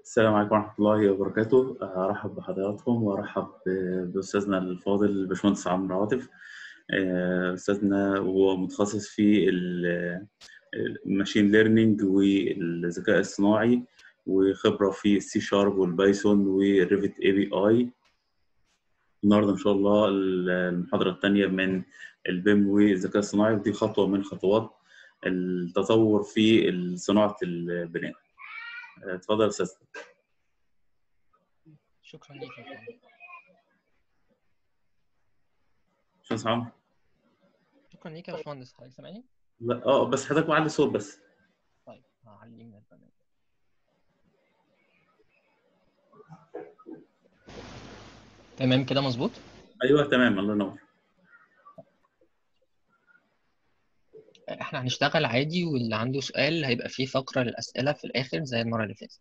السلام عليكم ورحمة الله وبركاته أرحب بحضراتكم وأرحب بأستاذنا الفاضل الباشمهندس عمرو عاطف آه، أستاذنا هو متخصص في الماشين ليرنينج والذكاء الصناعي وخبرة في السي شارب والبايثون والريفت اي بي اي النهارده إن شاء الله المحاضرة الثانية من البيم والذكاء الصناعي ودي خطوة من خطوات التطور في صناعة البناء اتفضل يا استاذ شكرا لك يا فندم باشمهندس عمرو شكرا لك يا باشمهندس حضرتك سامعني؟ لا اه بس حضرتك معلي الصوت بس طيب هعلي من البرنامج تمام كده مظبوط؟ ايوه تمام الله ينور احنا هنشتغل عادي واللي عنده سؤال هيبقى فيه فقرة للأسئلة في الآخر زي المرة اللي فاتت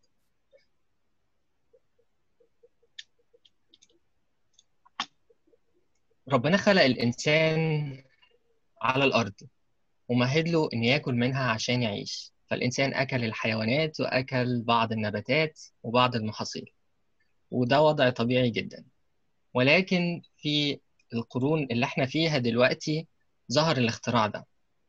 ربنا خلق الإنسان على الأرض ومهد له إن ياكل منها عشان يعيش فالإنسان أكل الحيوانات وأكل بعض النباتات وبعض المحاصيل وده وضع طبيعي جدا ولكن في القرون اللي احنا فيها دلوقتي ظهر الاختراع ده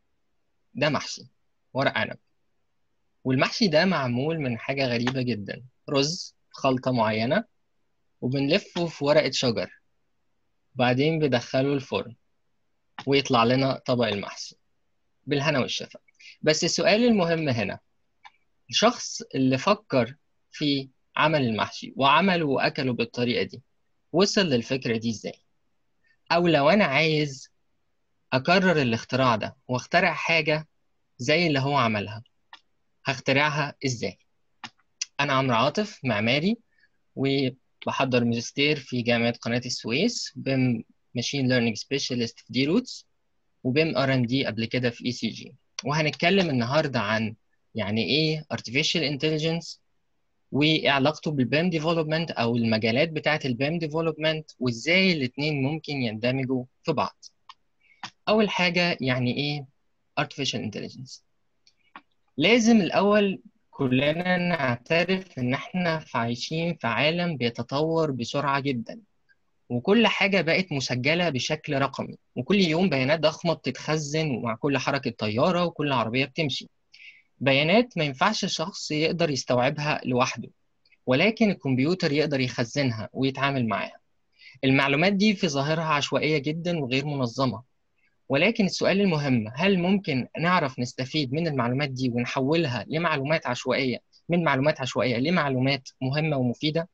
ده محشي ورق عنب والمحشي ده معمول من حاجة غريبة جدا رز خلطة معينة وبنلفه في ورقة شجر وبعدين بدخله الفرن ويطلع لنا طبق المحشي بالهنا والشفا بس السؤال المهم هنا الشخص اللي فكر في عمل المحشي وعمله وأكله بالطريقة دي وصل للفكرة دي ازاي أو لو أنا عايز أكرر الاختراع ده واخترع حاجة زي اللي هو عملها هخترعها إزاي؟ أنا عمرو عاطف معماري وبحضر ماجستير في جامعة قناة السويس بم ماشين ليرنينج سبيشالست في دي روتس وبم ار ان دي قبل كده في اي سي جي وهنتكلم النهارده عن يعني ايه artificial intelligence وايه علاقته بالبيم ديفلوبمنت او المجالات بتاعه البيم ديفلوبمنت وازاي الاثنين ممكن يندمجوا في بعض أول حاجة يعني إيه artificial intelligence لازم الأول كلنا نعترف إن إحنا عايشين في عالم بيتطور بسرعة جدا وكل حاجة بقت مسجلة بشكل رقمي وكل يوم بيانات ضخمة بتتخزن مع كل حركة طيارة وكل عربية بتمشي بيانات ما ينفعش الشخص يقدر يستوعبها لوحده ولكن الكمبيوتر يقدر يخزنها ويتعامل معاها المعلومات دي في ظاهرها عشوائية جدا وغير منظمة ولكن السؤال المهم هل ممكن نعرف نستفيد من المعلومات دي ونحولها لمعلومات عشوائية من معلومات عشوائية لمعلومات مهمة ومفيدة؟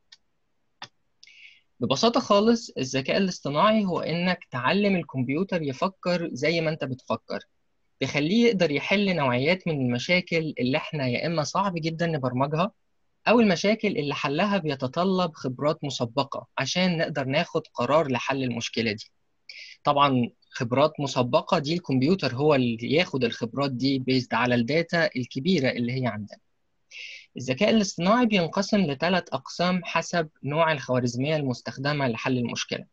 ببساطة خالص الذكاء الاصطناعي هو إنك تعلم الكمبيوتر يفكر زي ما أنت بتفكر تخليه يقدر يحل نوعيات من المشاكل اللي احنا يا إما صعب جدا نبرمجها أو المشاكل اللي حلها بيتطلب خبرات مسبقة عشان نقدر ناخد قرار لحل المشكلة دي طبعا خبرات مسبقة دي الكمبيوتر هو اللي ياخد الخبرات دي بيزد على الداتا الكبيرة اللي هي عندنا الذكاء الاصطناعي بينقسم لثلاث أقسام حسب نوع الخوارزمية المستخدمة لحل المشكلة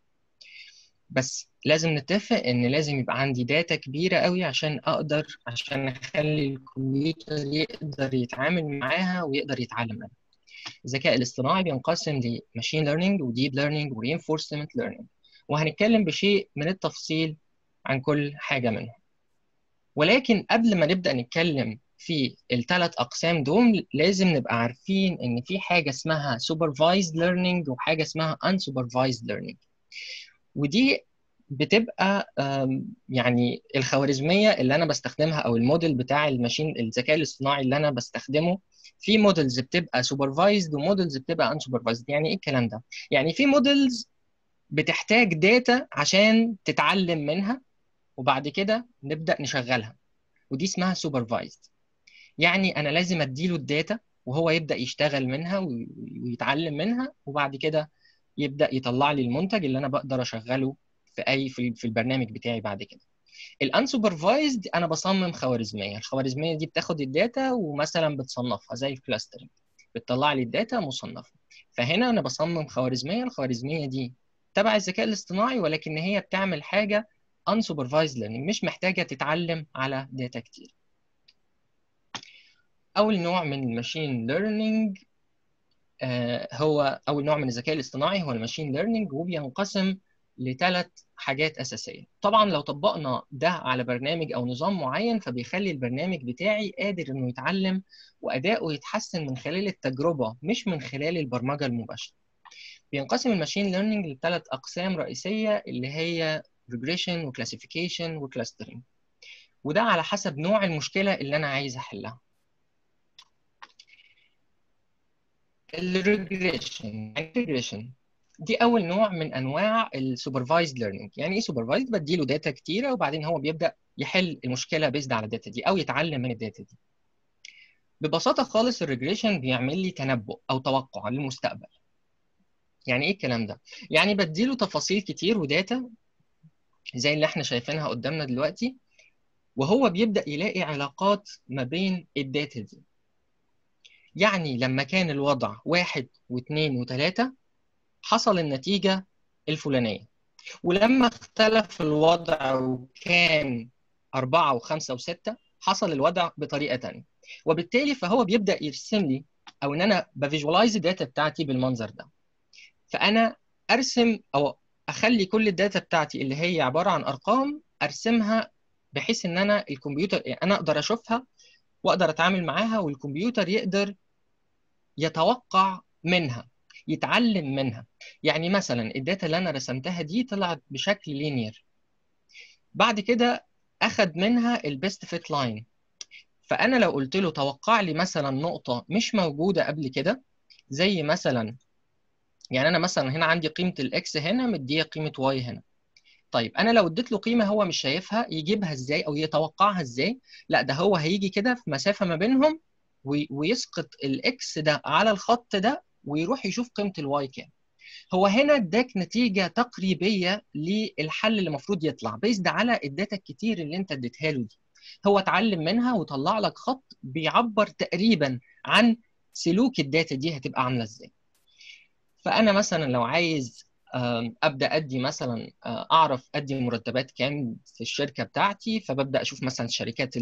بس لازم نتفق إن لازم يبقى عندي داتا كبيرة قوي عشان أقدر عشان أخلي الكمبيوتر يقدر يتعامل معاها ويقدر يتعلم منها الذكاء الاصطناعي بينقسم لماشين ليرنينج وديب ليرنينج ورينفورسمنت ليرنينج وهنتكلم بشيء من التفصيل عن كل حاجة منهم ولكن قبل ما نبدأ نتكلم في الثلاث أقسام دول لازم نبقى عارفين إن في حاجة اسمها supervised learning وحاجة اسمها unsupervised learning ودي بتبقى يعني الخوارزمية اللي أنا بستخدمها أو الموديل بتاع الماشين الذكاء الاصطناعي اللي أنا بستخدمه في موديلز بتبقى supervised وموديلز بتبقى unsupervised يعني إيه الكلام ده؟ يعني في موديلز بتحتاج داتا عشان تتعلم منها وبعد كده نبدأ نشغلها ودي اسمها سوبرفايزد يعني أنا لازم أديله الداتا وهو يبدأ يشتغل منها ويتعلم منها وبعد كده يبدأ يطلع لي المنتج اللي أنا بقدر أشغله في أي في, في البرنامج بتاعي بعد كده الانسوبرفايزد انا بصمم خوارزميه الخوارزميه دي بتاخد الداتا ومثلا بتصنفها زي الكلاسترنج بتطلع لي الداتا مصنفه فهنا انا بصمم خوارزميه الخوارزميه دي تبع الذكاء الاصطناعي ولكن هي بتعمل حاجه unsupervised learning مش محتاجه تتعلم على داتا كتير اول نوع من الماشين ليرنينج هو اول نوع من الذكاء الاصطناعي هو الماشين ليرنينج وبينقسم لثلاث حاجات اساسيه طبعا لو طبقنا ده على برنامج او نظام معين فبيخلي البرنامج بتاعي قادر انه يتعلم واداؤه يتحسن من خلال التجربه مش من خلال البرمجه المباشره بينقسم الماشين ليرنينج لثلاث اقسام رئيسيه اللي هي ريجريشن وكلاسيفيكيشن وكلاسترنج وده على حسب نوع المشكله اللي انا عايز احلها الريجريشن الريجريشن دي اول نوع من انواع السوبرفايزد ليرنينج يعني ايه سوبرفايزد بديله داتا كتيره وبعدين هو بيبدا يحل المشكله بيزد على الداتا دي او يتعلم من الداتا دي ببساطه خالص الريجريشن بيعمل لي تنبؤ او توقع للمستقبل يعني ايه الكلام ده يعني بديله تفاصيل كتير وداتا زي اللي احنا شايفينها قدامنا دلوقتي وهو بيبدا يلاقي علاقات ما بين الداتا دي يعني لما كان الوضع واحد واثنين وثلاثة حصل النتيجة الفلانية ولما اختلف الوضع وكان أربعة وخمسة وستة حصل الوضع بطريقة تانية وبالتالي فهو بيبدأ يرسم لي أو إن أنا بفيجوالايز الداتا بتاعتي بالمنظر ده فأنا أرسم أو أخلي كل الداتا بتاعتي اللي هي عبارة عن أرقام أرسمها بحيث إن أنا الكمبيوتر أنا أقدر أشوفها واقدر اتعامل معاها والكمبيوتر يقدر يتوقع منها يتعلم منها يعني مثلا الداتا اللي انا رسمتها دي طلعت بشكل لينير بعد كده اخد منها البيست فيت لاين فانا لو قلت له توقع لي مثلا نقطه مش موجوده قبل كده زي مثلا يعني انا مثلا هنا عندي قيمه الاكس هنا مديه قيمه واي هنا طيب انا لو اديت له قيمه هو مش شايفها يجيبها ازاي او يتوقعها ازاي لا ده هو هيجي كده في مسافه ما بينهم ويسقط الاكس ده على الخط ده ويروح يشوف قيمه الواي كام هو هنا اداك نتيجه تقريبيه للحل اللي المفروض يطلع بيزد على الداتا الكتير اللي انت اديتها له دي هو اتعلم منها وطلع لك خط بيعبر تقريبا عن سلوك الداتا دي هتبقى عامله ازاي فانا مثلا لو عايز ابدا ادي مثلا اعرف ادي مرتبات كام في الشركه بتاعتي فببدا اشوف مثلا الشركات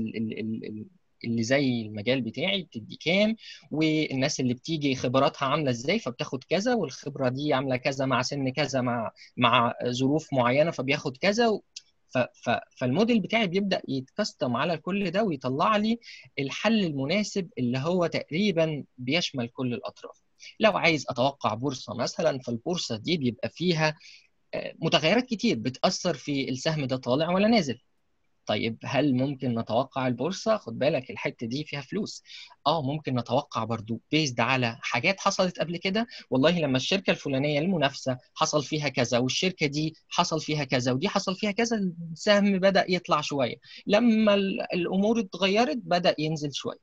اللي زي المجال بتاعي بتدي كام والناس اللي بتيجي خبراتها عامله ازاي فبتاخد كذا والخبره دي عامله كذا مع سن كذا مع مع ظروف معينه فبياخد كذا ف ف فالموديل بتاعي بيبدا يتكستم على كل ده ويطلع لي الحل المناسب اللي هو تقريبا بيشمل كل الاطراف لو عايز اتوقع بورصه مثلا فالبورصه دي بيبقى فيها متغيرات كتير بتاثر في السهم ده طالع ولا نازل طيب هل ممكن نتوقع البورصه خد بالك الحته دي فيها فلوس اه ممكن نتوقع برضو بيزد على حاجات حصلت قبل كده والله لما الشركه الفلانيه المنافسه حصل فيها كذا والشركه دي حصل فيها كذا ودي حصل فيها كذا السهم بدا يطلع شويه لما الامور اتغيرت بدا ينزل شويه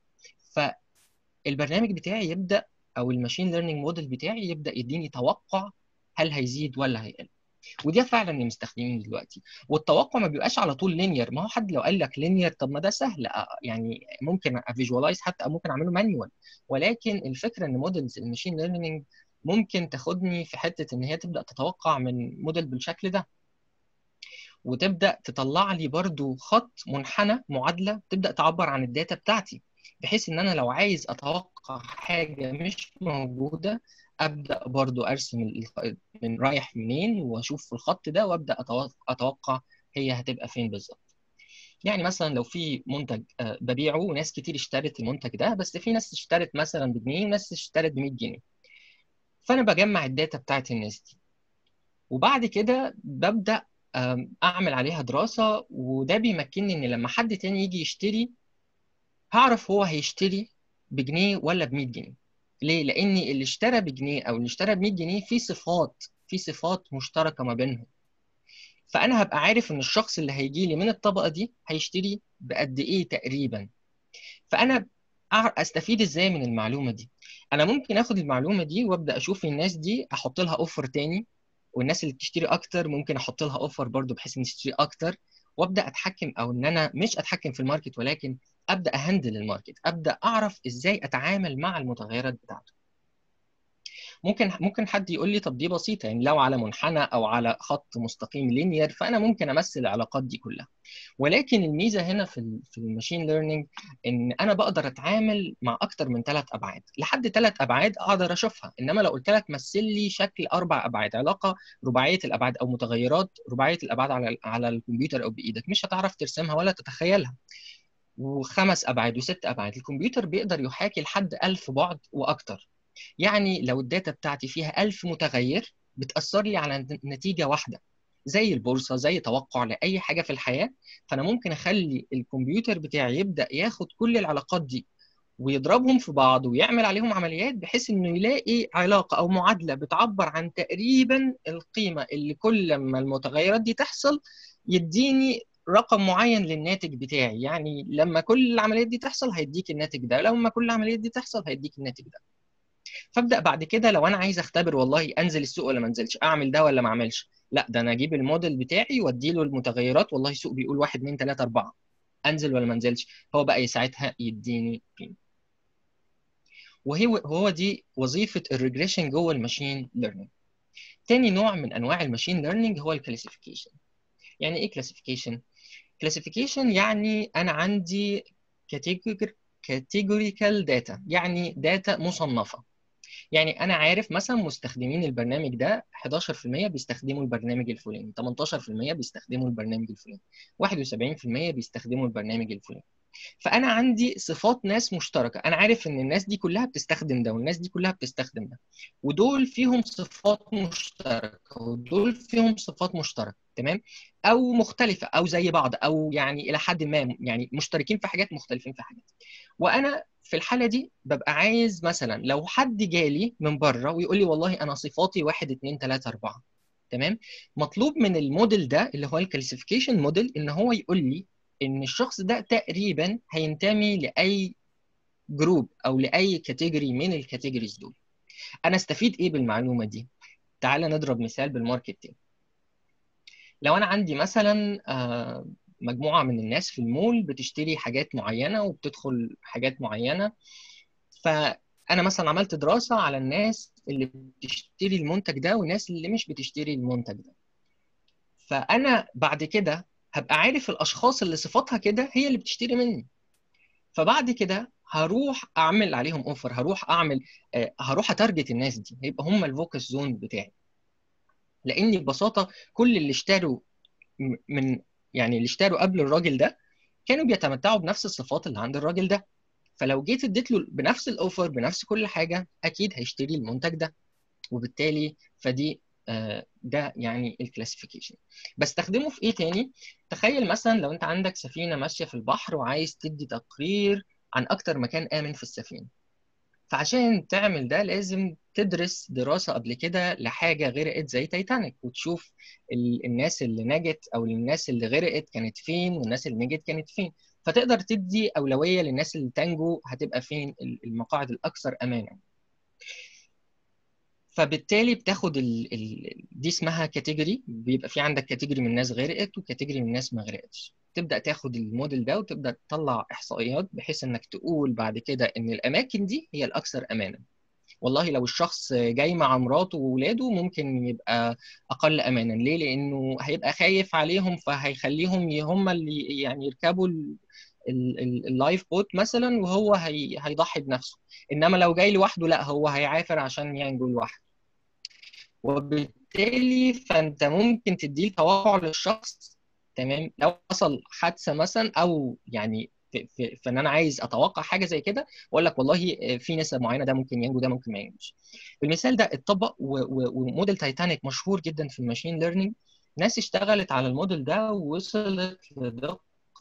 فالبرنامج بتاعي يبدا او الماشين ليرنينج موديل بتاعي يبدا يديني توقع هل هيزيد ولا هيقل ودي فعلا اللي مستخدمين دلوقتي والتوقع ما بيبقاش على طول لينير ما هو حد لو قال لك لينير طب ما ده سهل يعني ممكن افيجوالايز حتى او ممكن اعمله مانيوال ولكن الفكره ان موديلز الماشين ليرنينج ممكن تاخدني في حته ان هي تبدا تتوقع من موديل بالشكل ده وتبدا تطلع لي برضو خط منحنى معادله تبدا تعبر عن الداتا بتاعتي بحيث ان انا لو عايز اتوقع حاجه مش موجوده ابدا برضو ارسم من رايح منين واشوف في الخط ده وابدا اتوقع هي هتبقى فين بالظبط يعني مثلا لو في منتج ببيعه وناس كتير اشترت المنتج ده بس في ناس اشترت مثلا بجنيه وناس اشترت ب 100 جنيه فانا بجمع الداتا بتاعت الناس دي وبعد كده ببدا اعمل عليها دراسه وده بيمكنني ان لما حد تاني يجي يشتري هعرف هو هيشتري بجنيه ولا ب 100 جنيه ليه؟ لأن اللي اشترى بجنيه أو اللي اشترى ب 100 جنيه في صفات في صفات مشتركة ما بينهم. فأنا هبقى عارف إن الشخص اللي هيجي لي من الطبقة دي هيشتري بقد إيه تقريبا. فأنا أستفيد إزاي من المعلومة دي؟ أنا ممكن آخد المعلومة دي وأبدأ أشوف الناس دي أحط لها أوفر تاني والناس اللي بتشتري أكتر ممكن أحط لها أوفر برضو بحيث إن تشتري أكتر وأبدأ أتحكم أو إن أنا مش أتحكم في الماركت ولكن ابدا اهندل الماركت ابدا اعرف ازاي اتعامل مع المتغيرات بتاعته ممكن ممكن حد يقول لي طب دي بسيطه يعني لو على منحنى او على خط مستقيم لينير فانا ممكن امثل العلاقات دي كلها ولكن الميزه هنا في في الماشين ليرنينج ان انا بقدر اتعامل مع اكتر من ثلاث ابعاد لحد ثلاث ابعاد اقدر اشوفها انما لو قلت لك مثل لي شكل اربع ابعاد علاقه رباعيه الابعاد او متغيرات رباعيه الابعاد على على الكمبيوتر او بايدك مش هتعرف ترسمها ولا تتخيلها وخمس ابعاد وست ابعاد الكمبيوتر بيقدر يحاكي لحد 1000 بعد واكتر يعني لو الداتا بتاعتي فيها 1000 متغير بتاثر لي على نتيجه واحده زي البورصه زي توقع لاي حاجه في الحياه فانا ممكن اخلي الكمبيوتر بتاعي يبدا ياخد كل العلاقات دي ويضربهم في بعض ويعمل عليهم عمليات بحيث انه يلاقي علاقه او معادله بتعبر عن تقريبا القيمه اللي كل ما المتغيرات دي تحصل يديني رقم معين للناتج بتاعي يعني لما كل العمليات دي تحصل هيديك الناتج ده لما كل العمليات دي تحصل هيديك الناتج ده فابدا بعد كده لو انا عايز اختبر والله انزل السوق ولا ما انزلش اعمل ده ولا ما اعملش لا ده انا اجيب الموديل بتاعي وادي له المتغيرات والله السوق بيقول 1 2 3 4 انزل ولا ما انزلش هو بقى ساعتها يديني قيمه وهي هو دي وظيفه الريجريشن جوه الماشين ليرنينج تاني نوع من انواع الماشين ليرنينج هو الكلاسيفيكيشن يعني ايه كلاسيفيكيشن كلاسيفيكيشن يعني انا عندي كاتيجوريكال داتا يعني داتا مصنفه يعني انا عارف مثلا مستخدمين البرنامج ده 11% بيستخدموا البرنامج الفلاني 18% بيستخدموا البرنامج الفلاني 71% بيستخدموا البرنامج الفلاني فانا عندي صفات ناس مشتركه انا عارف ان الناس دي كلها بتستخدم ده والناس دي كلها بتستخدم ده ودول فيهم صفات مشتركه ودول فيهم صفات مشتركه تمام او مختلفه او زي بعض او يعني الى حد ما يعني مشتركين في حاجات مختلفين في حاجات وانا في الحاله دي ببقى عايز مثلا لو حد جالي من بره ويقول لي والله انا صفاتي 1 2 3 4 تمام مطلوب من الموديل ده اللي هو الكلاسيفيكيشن موديل ان هو يقول لي ان الشخص ده تقريبا هينتمي لاي جروب او لاي كاتيجوري من الكاتيجوريز دول انا استفيد ايه بالمعلومه دي تعال نضرب مثال بالماركتينج لو انا عندي مثلا مجموعه من الناس في المول بتشتري حاجات معينه وبتدخل حاجات معينه فانا مثلا عملت دراسه على الناس اللي بتشتري المنتج ده والناس اللي مش بتشتري المنتج ده فانا بعد كده هبقى عارف الاشخاص اللي صفاتها كده هي اللي بتشتري مني فبعد كده هروح اعمل عليهم اوفر هروح اعمل آه هروح اتارجت الناس دي هيبقى هم الفوكس زون بتاعي لاني ببساطه كل اللي اشتروا من يعني اللي اشتروا قبل الراجل ده كانوا بيتمتعوا بنفس الصفات اللي عند الراجل ده فلو جيت اديت له بنفس الاوفر بنفس كل حاجه اكيد هيشتري المنتج ده وبالتالي فدي ده يعني الكلاسيفيكيشن بستخدمه في ايه تاني تخيل مثلا لو انت عندك سفينه ماشيه في البحر وعايز تدي تقرير عن اكتر مكان امن في السفينه فعشان تعمل ده لازم تدرس دراسه قبل كده لحاجه غرقت زي تايتانيك وتشوف الناس اللي نجت او الناس اللي غرقت كانت فين والناس اللي نجت كانت فين فتقدر تدي اولويه للناس اللي تنجو هتبقى فين المقاعد الاكثر امانا فبالتالي بتاخد ال... ال... دي اسمها كاتيجوري بيبقى في عندك كاتيجوري من الناس غرقت وكاتيجوري من الناس ما غرقتش تبدا تاخد الموديل ده وتبدا تطلع احصائيات بحيث انك تقول بعد كده ان الاماكن دي هي الاكثر امانا والله لو الشخص جاي مع مراته وولاده ممكن يبقى اقل امانا ليه لانه هيبقى خايف عليهم فهيخليهم هم اللي يعني يركبوا اللايف بوت مثلا وهو هي... هيضحي بنفسه انما لو جاي لوحده لا هو هيعافر عشان ينجو لوحده وبالتالي فانت ممكن تديه توقع للشخص تمام لو حصل حادثه مثلا او يعني فان انا عايز اتوقع حاجه زي كده واقول لك والله في نسب معينه ده ممكن ينجو ده ممكن ما ينجوش المثال ده اتطبق وموديل تايتانيك مشهور جدا في الماشين ليرنينج ناس اشتغلت على الموديل ده ووصلت لدقه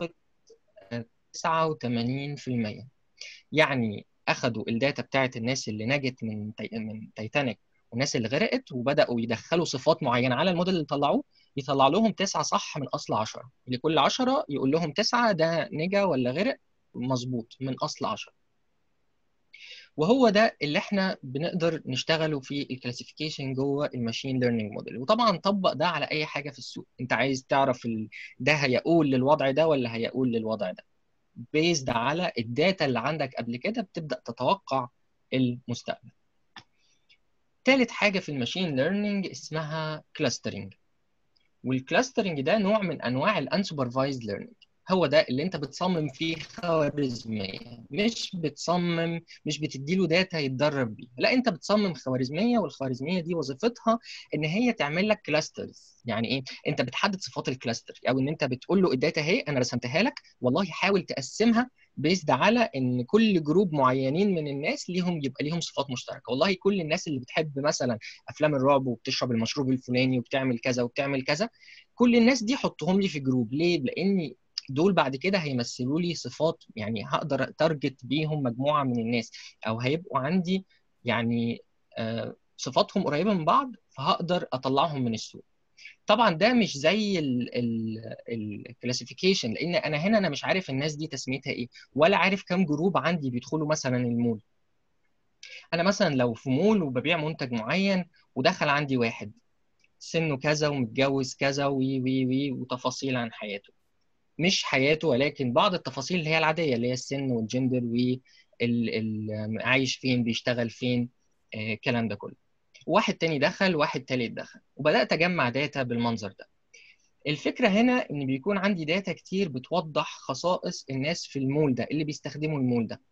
89% يعني اخذوا الداتا بتاعت الناس اللي نجت من من تايتانيك والناس اللي غرقت وبداوا يدخلوا صفات معينه على الموديل اللي طلعوه يطلع لهم تسعة صح من اصل 10 لكل 10 يقول لهم تسعة ده نجا ولا غرق مظبوط من اصل 10 وهو ده اللي احنا بنقدر نشتغله في الكلاسيفيكيشن جوه الماشين ليرنينج موديل وطبعا طبق ده على اي حاجه في السوق انت عايز تعرف ال... ده هيقول للوضع ده ولا هيقول للوضع ده بيزد على الداتا اللي عندك قبل كده بتبدا تتوقع المستقبل تالت حاجه في الماشين ليرنينج اسمها كلاسترنج والكلاسترنج ده نوع من انواع الانسوبرفايزد ليرنينج هو ده اللي انت بتصمم فيه خوارزميه مش بتصمم مش بتديله داتا يتدرب بيها لا انت بتصمم خوارزميه والخوارزميه دي وظيفتها ان هي تعمل لك كلاسترز يعني ايه انت بتحدد صفات الكلاستر او ان انت بتقول له الداتا اهي انا رسمتها لك والله حاول تقسمها بيزد على ان كل جروب معينين من الناس ليهم يبقى ليهم صفات مشتركه والله كل الناس اللي بتحب مثلا افلام الرعب وبتشرب المشروب الفلاني وبتعمل كذا وبتعمل كذا كل الناس دي حطهم لي في جروب ليه لاني دول بعد كده هيمثلوا لي صفات يعني هقدر تارجت بيهم مجموعه من الناس او هيبقوا عندي يعني آه صفاتهم قريبه من بعض فهقدر اطلعهم من السوق طبعا ده مش زي الكلاسيفيكيشن لان انا هنا انا مش عارف الناس دي تسميتها ايه ولا عارف كام جروب عندي بيدخلوا مثلا المول انا مثلا لو في مول وببيع منتج معين ودخل عندي واحد سنه كذا ومتجوز كذا وي وي وي وتفاصيل عن حياته مش حياته ولكن بعض التفاصيل اللي هي العاديه اللي هي السن والجندر وعايش فين بيشتغل فين الكلام ده كله واحد تاني دخل واحد تالت دخل وبدات اجمع داتا بالمنظر ده الفكره هنا ان بيكون عندي داتا كتير بتوضح خصائص الناس في المول ده اللي بيستخدموا المول ده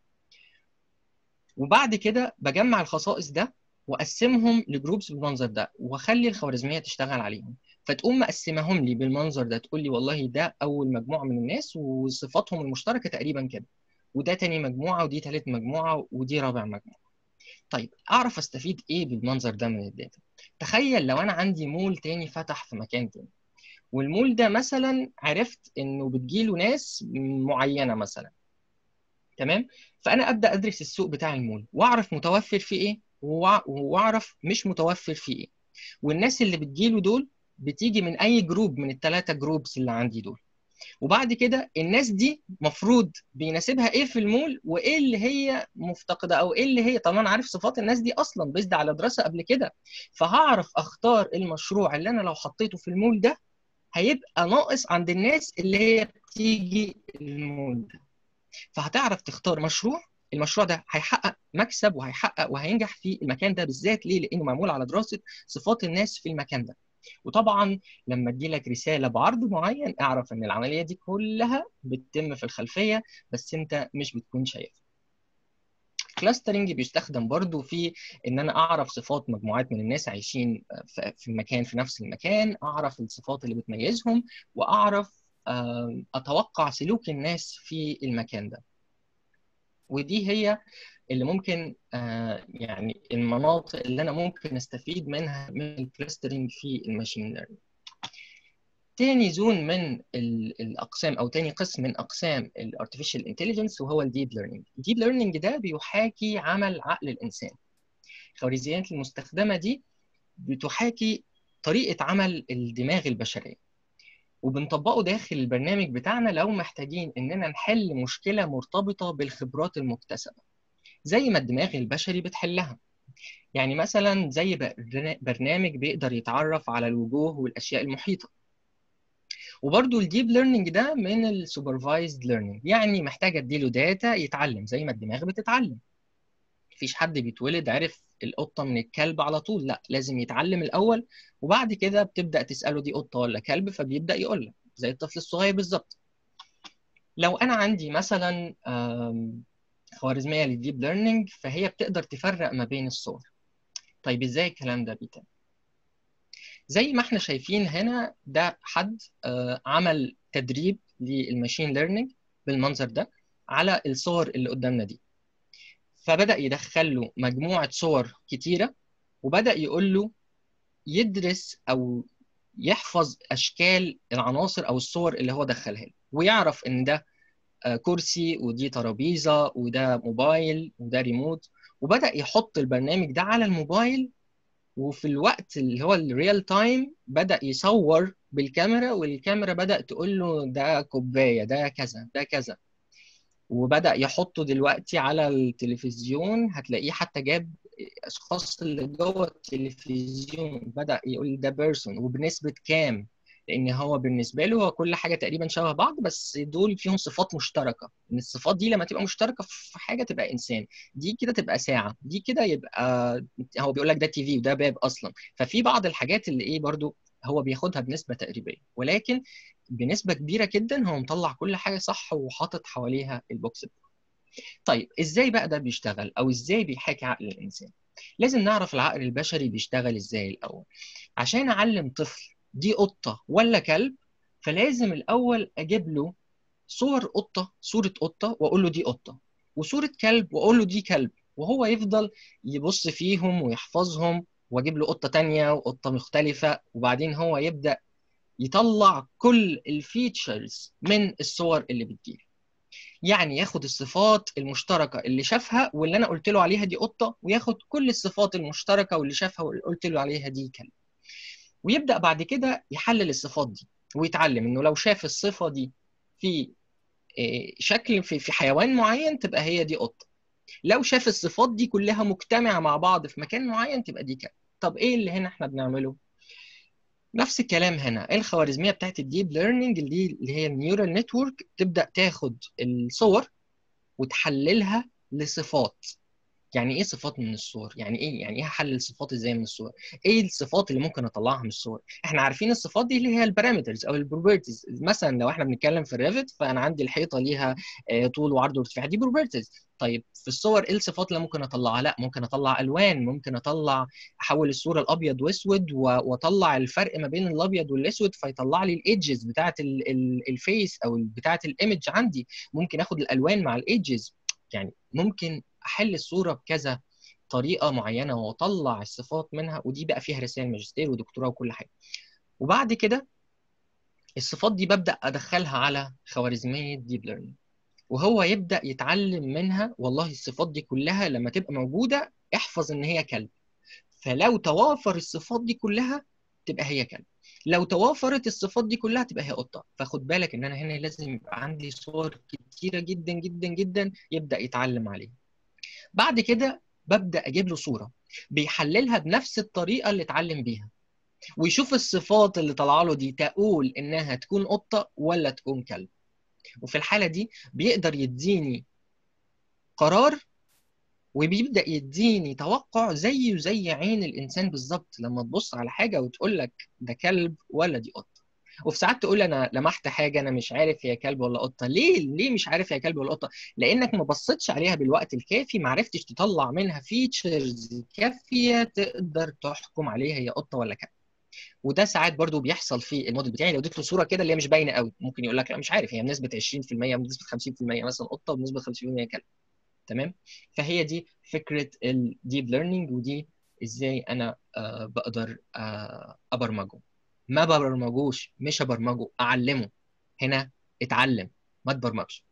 وبعد كده بجمع الخصائص ده واقسمهم لجروبس بالمنظر ده واخلي الخوارزميه تشتغل عليهم فتقوم مقسمهم لي بالمنظر ده تقول لي والله ده اول مجموعه من الناس وصفاتهم المشتركه تقريبا كده وده تاني مجموعه ودي تالت مجموعه ودي رابع مجموعه طيب اعرف استفيد ايه بالمنظر ده من الداتا تخيل لو انا عندي مول تاني فتح في مكان تاني والمول ده مثلا عرفت انه بتجيله ناس معينه مثلا تمام فانا ابدا ادرس السوق بتاع المول واعرف متوفر فيه ايه واعرف مش متوفر فيه ايه والناس اللي بتجيله دول بتيجي من اي جروب من الثلاثه جروبس اللي عندي دول وبعد كده الناس دي مفروض بيناسبها ايه في المول وايه اللي هي مفتقده او ايه اللي هي طبعا انا عارف صفات الناس دي اصلا بيزد على دراسه قبل كده فهعرف اختار المشروع اللي انا لو حطيته في المول ده هيبقى ناقص عند الناس اللي هي بتيجي المول ده فهتعرف تختار مشروع المشروع ده هيحقق مكسب وهيحقق وهينجح في المكان ده بالذات ليه؟ لانه معمول على دراسه صفات الناس في المكان ده. وطبعا لما تجي لك رساله بعرض معين اعرف ان العمليه دي كلها بتتم في الخلفيه بس انت مش بتكون شايفها. كلاسترنج بيستخدم برضو في ان انا اعرف صفات مجموعات من الناس عايشين في المكان في نفس المكان اعرف الصفات اللي بتميزهم واعرف اتوقع سلوك الناس في المكان ده ودي هي اللي ممكن يعني المناطق اللي انا ممكن استفيد منها من الكلاسترنج في الماشين ليرنينج تاني زون من الاقسام او تاني قسم من اقسام الارتفيشال انتليجنس وهو الديب ليرنينج الديب ليرنينج ده بيحاكي عمل عقل الانسان الخوارزميات المستخدمه دي بتحاكي طريقه عمل الدماغ البشريه وبنطبقه داخل البرنامج بتاعنا لو محتاجين اننا نحل مشكله مرتبطه بالخبرات المكتسبه زي ما الدماغ البشري بتحلها يعني مثلا زي برنامج بيقدر يتعرف على الوجوه والاشياء المحيطه وبرده الديب ليرنينج ده من السوبرفايزد ليرنينج يعني محتاج اديله داتا يتعلم زي ما الدماغ بتتعلم مفيش حد بيتولد عرف القطه من الكلب على طول لا لازم يتعلم الاول وبعد كده بتبدا تساله دي قطه ولا كلب فبيبدا يقول لك زي الطفل الصغير بالظبط لو انا عندي مثلا خوارزميه للديب ليرنينج فهي بتقدر تفرق ما بين الصور طيب ازاي الكلام ده بيتم زي ما احنا شايفين هنا ده حد عمل تدريب للماشين ليرنينج بالمنظر ده على الصور اللي قدامنا دي فبدأ يدخل له مجموعة صور كتيرة وبدأ يقول له يدرس أو يحفظ أشكال العناصر أو الصور اللي هو دخلها له ويعرف إن ده كرسي ودي ترابيزة وده موبايل وده ريموت وبدأ يحط البرنامج ده على الموبايل وفي الوقت اللي هو الريال تايم بدأ يصور بالكاميرا والكاميرا بدأ تقول له ده كوباية ده كذا ده كذا وبدأ يحطه دلوقتي على التلفزيون هتلاقيه حتى جاب اشخاص اللي جوه التلفزيون بدأ يقول ده بيرسون وبنسبة كام لان هو بالنسبه له هو كل حاجه تقريبا شبه بعض بس دول فيهم صفات مشتركه ان الصفات دي لما تبقى مشتركه في حاجه تبقى انسان دي كده تبقى ساعه دي كده يبقى هو بيقول لك ده تي في وده باب اصلا ففي بعض الحاجات اللي ايه برضو هو بياخدها بنسبه تقريبيه ولكن بنسبه كبيره جدا هو مطلع كل حاجه صح وحاطط حواليها البوكس طيب ازاي بقى ده بيشتغل او ازاي بيحاكي عقل الانسان لازم نعرف العقل البشري بيشتغل ازاي الاول عشان اعلم طفل دي قطه ولا كلب فلازم الاول اجيب له صور قطه صوره قطه واقول له دي قطه وصوره كلب واقول له دي كلب وهو يفضل يبص فيهم ويحفظهم واجيب له قطه تانية وقطه مختلفه وبعدين هو يبدا يطلع كل الفيتشرز من الصور اللي بتجيلي يعني ياخد الصفات المشتركه اللي شافها واللي انا قلت له عليها دي قطه وياخد كل الصفات المشتركه واللي شافها واللي قلت له عليها دي كلب ويبدا بعد كده يحلل الصفات دي ويتعلم انه لو شاف الصفه دي في شكل في في حيوان معين تبقى هي دي قطه لو شاف الصفات دي كلها مجتمعه مع بعض في مكان معين تبقى دي كلب طب ايه اللي هنا احنا بنعمله نفس الكلام هنا الخوارزميه بتاعت الديب ليرنينج اللي اللي هي النيورال نتورك تبدا تاخد الصور وتحللها لصفات يعني ايه صفات من الصور يعني ايه يعني ايه هحلل صفات ازاي من الصور ايه الصفات اللي ممكن اطلعها من الصور احنا عارفين الصفات دي اللي هي البارامترز او البروبرتيز مثلا لو احنا بنتكلم في الريفت فانا عندي الحيطه ليها طول وعرض وارتفاع دي بروبرتيز طيب في الصور ايه الصفات اللي ممكن اطلعها لا ممكن اطلع الوان ممكن اطلع احول الصوره الابيض واسود واطلع الفرق ما بين الابيض والاسود فيطلع لي الايدجز بتاعه الفيس او بتاعه الايمج عندي ممكن اخد الالوان مع الايدجز يعني ممكن احل الصوره بكذا طريقه معينه واطلع الصفات منها ودي بقى فيها رسائل ماجستير ودكتوراه وكل حاجه وبعد كده الصفات دي ببدا ادخلها على خوارزميه ديب ليرنينج وهو يبدا يتعلم منها والله الصفات دي كلها لما تبقى موجوده احفظ ان هي كلب فلو توافر الصفات دي كلها تبقى هي كلب لو توافرت الصفات دي كلها تبقى هي قطه فخد بالك ان انا هنا لازم يبقى عندي صور كتيره جدا جدا جدا يبدا يتعلم عليها بعد كده ببدا اجيب له صوره بيحللها بنفس الطريقه اللي اتعلم بيها ويشوف الصفات اللي طالعه له دي تقول انها تكون قطه ولا تكون كلب وفي الحاله دي بيقدر يديني قرار وبيبدا يديني توقع زيه زي عين الانسان بالظبط لما تبص على حاجه وتقول لك ده كلب ولا دي قطه وفي ساعات تقول انا لمحت حاجه انا مش عارف هي كلب ولا قطه ليه ليه مش عارف هي كلب ولا قطه لانك ما بصيتش عليها بالوقت الكافي ما عرفتش تطلع منها فيتشرز كافيه تقدر تحكم عليها هي قطه ولا كلب وده ساعات برضو بيحصل في الموديل بتاعي لو اديت له صوره كده اللي هي مش باينه قوي ممكن يقول لك لا مش عارف هي بنسبه 20% بنسبه 50% مثلا قطه وبنسبه 50% كلب تمام فهي دي فكره الديب ليرنينج ودي ازاي انا آه بقدر آه ابرمجه ما برمجوش مش ابرمجه اعلمه هنا اتعلم ما تبرمجش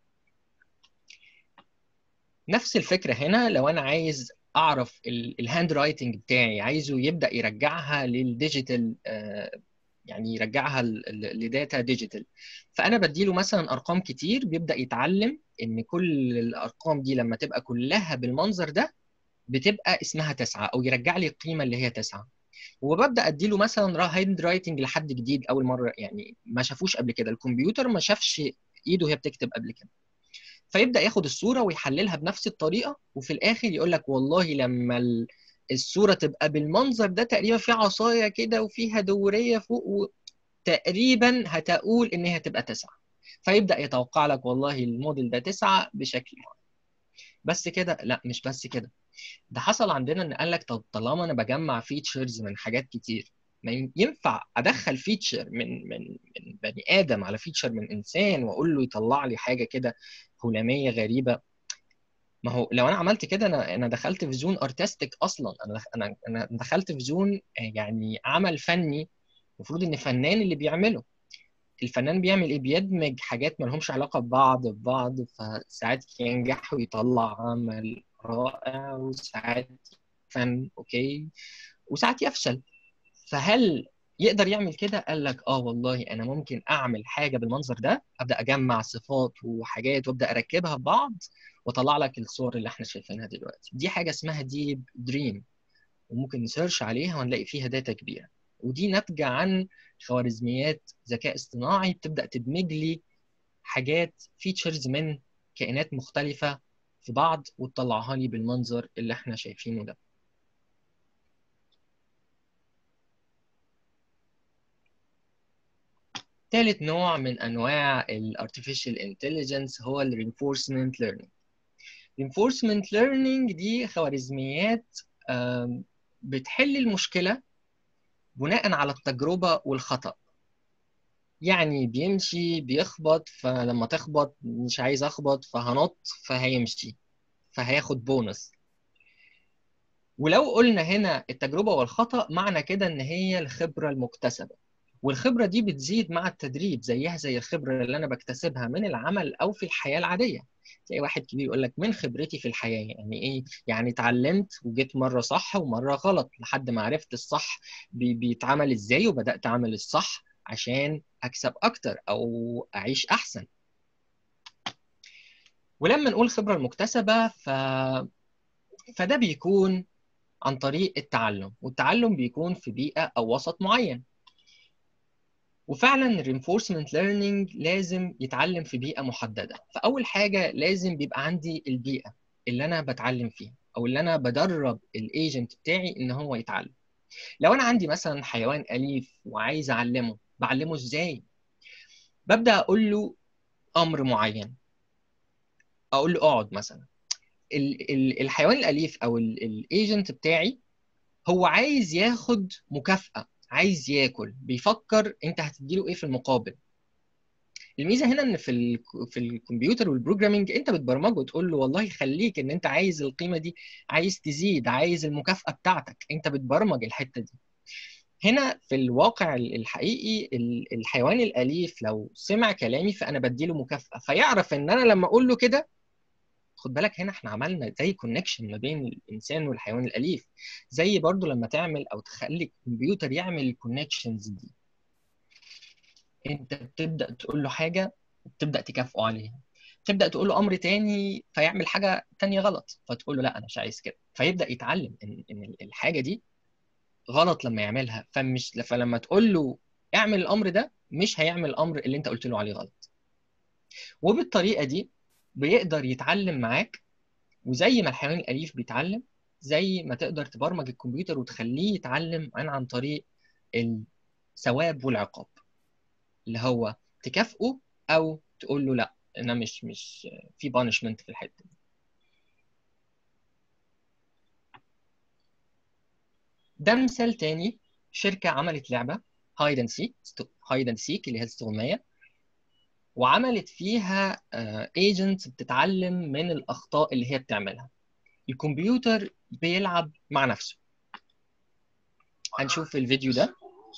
نفس الفكره هنا لو انا عايز اعرف الهاند رايتنج بتاعي عايزه يبدا يرجعها للديجيتال آه يعني يرجعها لداتا ديجيتال فانا بديله مثلا ارقام كتير بيبدا يتعلم ان كل الارقام دي لما تبقى كلها بالمنظر ده بتبقى اسمها تسعه او يرجع لي القيمه اللي هي تسعه وببدا اديله مثلا هاند رايتنج لحد جديد اول مره يعني ما شافوش قبل كده الكمبيوتر ما شافش ايده وهي بتكتب قبل كده فيبدا ياخد الصوره ويحللها بنفس الطريقه وفي الاخر يقول لك والله لما الصوره تبقى بالمنظر ده تقريبا في عصايه كده وفيها دوريه فوق و... تقريبا هتقول ان هي هتبقى تسعه فيبدا يتوقع لك والله الموديل ده تسعه بشكل معين بس كده لا مش بس كده ده حصل عندنا ان قال لك طب طالما انا بجمع فيتشرز من حاجات كتير ما ينفع ادخل فيتشر من من من بني ادم على فيتشر من انسان واقول له يطلع لي حاجه كده هلاميه غريبه ما هو لو انا عملت كده انا انا دخلت في زون ارتستيك اصلا انا انا انا دخلت في زون يعني عمل فني المفروض ان فنان اللي بيعمله الفنان بيعمل ايه بيدمج حاجات ما لهمش علاقه ببعض ببعض فساعات ينجح ويطلع عمل رائع وساعات فن اوكي وساعات يفشل فهل يقدر يعمل كده قال لك اه والله انا ممكن اعمل حاجه بالمنظر ده ابدا اجمع صفات وحاجات وابدا اركبها ببعض واطلع لك الصور اللي احنا شايفينها دلوقتي دي حاجه اسمها ديب دريم وممكن نسيرش عليها ونلاقي فيها داتا كبيره ودي ناتجه عن خوارزميات ذكاء اصطناعي بتبدا تدمج لي حاجات فيتشرز من كائنات مختلفه في بعض وتطلعها لي بالمنظر اللي احنا شايفينه ده ثالث نوع من انواع ال artificial intelligence هو ال reinforcement learning reinforcement learning دي خوارزميات بتحل المشكلة بناء على التجربة والخطأ يعني بيمشي بيخبط فلما تخبط مش عايز اخبط فهنط فهيمشي فهياخد بونص ولو قلنا هنا التجربة والخطأ معنى كده ان هي الخبرة المكتسبة والخبرة دي بتزيد مع التدريب زيها زي الخبرة اللي انا بكتسبها من العمل او في الحياة العادية تلاقي واحد كبير يقول لك من خبرتي في الحياة يعني ايه يعني اتعلمت وجيت مرة صح ومرة غلط لحد ما عرفت الصح بي بيتعمل ازاي وبدأت اعمل الصح عشان اكسب اكتر او اعيش احسن ولما نقول خبرة المكتسبة ف... فده بيكون عن طريق التعلم والتعلم بيكون في بيئة أو وسط معين وفعلا الرينفورسمنت learning لازم يتعلم في بيئة محددة فأول حاجة لازم بيبقى عندي البيئة اللي أنا بتعلم فيها أو اللي أنا بدرب الايجنت بتاعي إن هو يتعلم لو أنا عندي مثلا حيوان أليف وعايز أعلمه بعلمه إزاي؟ ببدأ أقول له أمر معين أقول له اقعد مثلا الحيوان الأليف أو الايجنت بتاعي هو عايز ياخد مكافأة عايز ياكل بيفكر انت هتديله ايه في المقابل الميزه هنا ان في ال في الكمبيوتر والبروجرامينج انت بتبرمجه وتقول له والله خليك ان انت عايز القيمه دي عايز تزيد عايز المكافاه بتاعتك انت بتبرمج الحته دي هنا في الواقع الحقيقي الحيوان الاليف لو سمع كلامي فانا بديله مكافاه فيعرف ان انا لما اقول له كده خد بالك هنا احنا عملنا زي كونكشن ما بين الانسان والحيوان الاليف زي برضو لما تعمل او تخلي الكمبيوتر يعمل الكونكشنز دي انت بتبدا تقول له حاجه وبتبدا تكافئه عليها تبدا تقول له امر تاني فيعمل حاجه تانية غلط فتقول له لا انا مش عايز كده فيبدا يتعلم ان ان الحاجه دي غلط لما يعملها فمش فلما تقول له اعمل الامر ده مش هيعمل الامر اللي انت قلت له عليه غلط وبالطريقه دي بيقدر يتعلم معاك وزي ما الحيوان الاليف بيتعلم زي ما تقدر تبرمج الكمبيوتر وتخليه يتعلم عن عن طريق الثواب والعقاب اللي هو تكافئه او تقول له لا انا مش مش في بانشمنت في الحته دي ده مثال تاني شركه عملت لعبه هايد اند سيك هايد اند سيك اللي هي الاستغمايه وعملت فيها ايجنت بتتعلم من الاخطاء اللي هي بتعملها الكمبيوتر بيلعب مع نفسه هنشوف الفيديو ده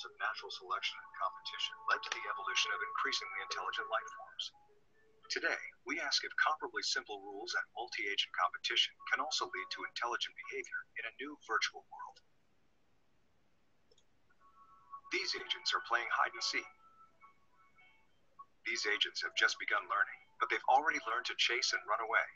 Today, we ask if comparably simple rules and multi-agent competition can also lead to intelligent behavior in a new virtual world. These agents are playing hide and seek, These agents have just begun learning, but they've already learned to chase and run away.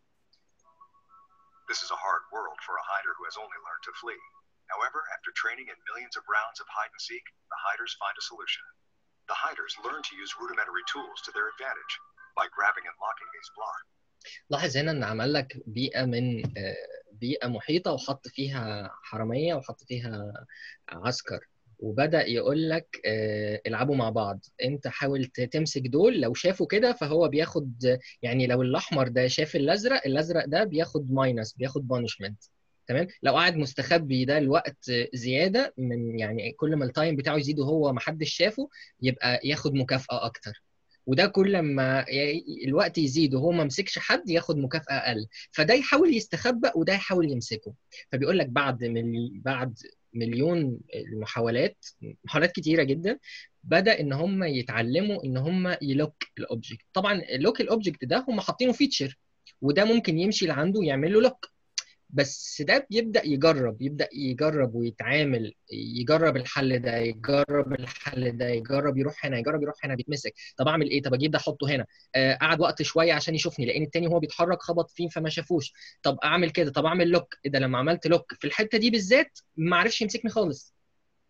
This is a hard world for a hider who has only learned to flee. However, after training in millions of rounds of hide and seek, the hiders find a solution. The hiders learn to use rudimentary tools to their advantage by grabbing and locking these blocks. لاحظ هنا ان عمل لك بيئه من بيئه محيطه وحط فيها حراميه وحط فيها عسكر وبدا يقول لك آه العبوا مع بعض انت حاول تمسك دول لو شافوا كده فهو بياخد يعني لو الاحمر ده شاف الازرق الازرق ده بياخد ماينس بياخد بانشمنت تمام لو قاعد مستخبي ده الوقت زياده من يعني كل ما التايم بتاعه يزيد وهو ما حدش شافه يبقى ياخد مكافاه اكتر وده كل ما الوقت يزيد وهو ما مسكش حد ياخد مكافاه اقل فده يحاول يستخبى وده يحاول يمسكه فبيقول لك بعد من بعد مليون المحاولات محاولات كتيره جدا بدا ان هم يتعلموا ان هم يلوك الاوبجكت طبعا اللوك الاوبجكت ده هم حاطينه فيتشر وده ممكن يمشي لعنده ويعمل له لوك بس ده بيبدا يجرب يبدا يجرب ويتعامل يجرب الحل ده يجرب الحل ده يجرب يروح هنا يجرب يروح هنا بيتمسك طب اعمل ايه طب اجيب ده احطه هنا آه قعد وقت شويه عشان يشوفني لان التاني هو بيتحرك خبط فيه فما شافوش طب اعمل كده طب اعمل لوك ايه ده لما عملت لوك في الحته دي بالذات ما عرفش يمسكني خالص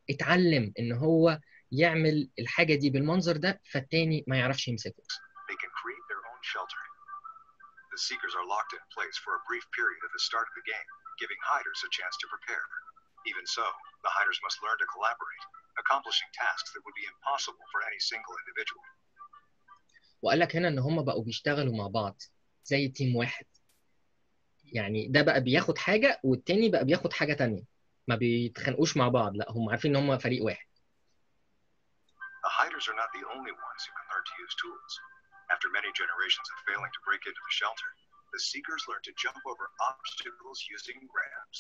اتعلم ان هو يعمل الحاجه دي بالمنظر ده فالتاني ما يعرفش يمسكه They can create their own shelter. The seekers are locked in place for a brief period at the start of the game, giving hiders a chance to prepare. Even so, the hiders must learn to collaborate, accomplishing tasks that would be impossible for any single individual. وقال لك هنا ان هم بقوا بيشتغلوا مع بعض زي تيم واحد يعني ده بقى بياخد حاجه والتاني بقى بياخد حاجه تانية ما بيتخانقوش مع بعض لا هم عارفين ان هم فريق واحد The hiders are not the only ones who can learn to use tools. After many generations of failing to break into the shelter, the seekers learn to jump over obstacles using ramps.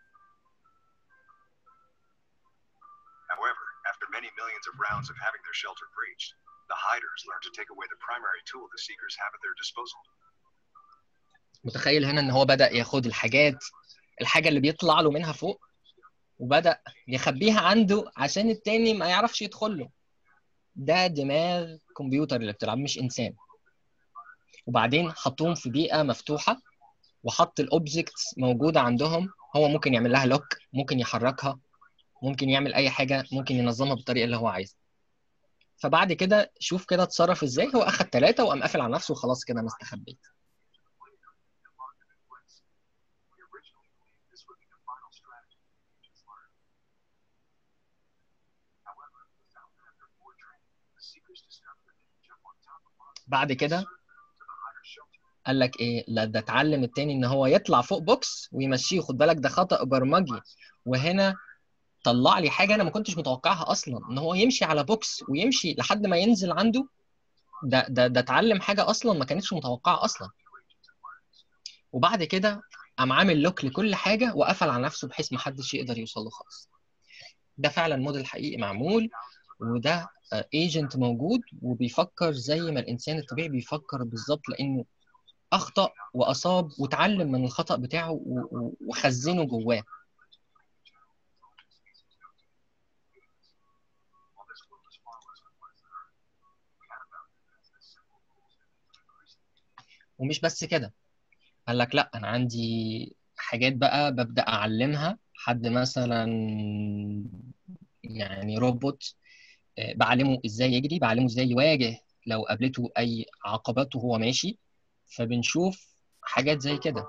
However, after many millions of rounds of having their shelter breached, the hiders learn to take away the primary tool the seekers have at their disposal. متخيل هنا ان هو بدأ ياخد الحاجات الحاجه اللي بيطلع له منها فوق وبدأ يخبيها عنده عشان التاني ما يعرفش يدخل له ده دماغ كمبيوتر اللي بتلعب مش انسان وبعدين حطوهم في بيئه مفتوحه وحط الاوبجكتس موجوده عندهم هو ممكن يعمل لها لوك ممكن يحركها ممكن يعمل اي حاجه ممكن ينظمها بالطريقه اللي هو عايزها فبعد كده شوف كده اتصرف ازاي هو اخد ثلاثه وقام قافل على نفسه وخلاص كده انا استخبيت We originally believed this would be the final strategy teachers learned. However, we found that after more training, the seekers discovered that they could jump on top of monsters بعد كده to the hider's shelter. قال لك ايه لا ده اتعلم التاني ان هو يطلع فوق بوكس ويمشيه خد بالك ده خطأ برمجي وهنا طلع لي حاجه انا ما كنتش متوقعها اصلا ان هو يمشي على بوكس ويمشي لحد ما ينزل عنده ده ده ده اتعلم حاجه اصلا ما كانتش متوقعه اصلا وبعد كده قام عامل لوك لكل حاجه وقفل على نفسه بحيث ما حدش يقدر يوصل له خالص ده فعلا موديل حقيقي معمول وده ايجنت موجود وبيفكر زي ما الانسان الطبيعي بيفكر بالظبط لانه اخطا واصاب وتعلم من الخطا بتاعه و- و- وخزنه جواه While this world is far less complex than Earth, we had about the simple rules that increase ومش بس كده قال لك لا انا عندي حاجات بقى ببدا اعلمها حد مثلا يعني روبوت آه، بعلمه ازاي يجري بعلمه ازاي يواجه لو قابلته اي عقبات وهو ماشي فبنشوف حاجات زي كده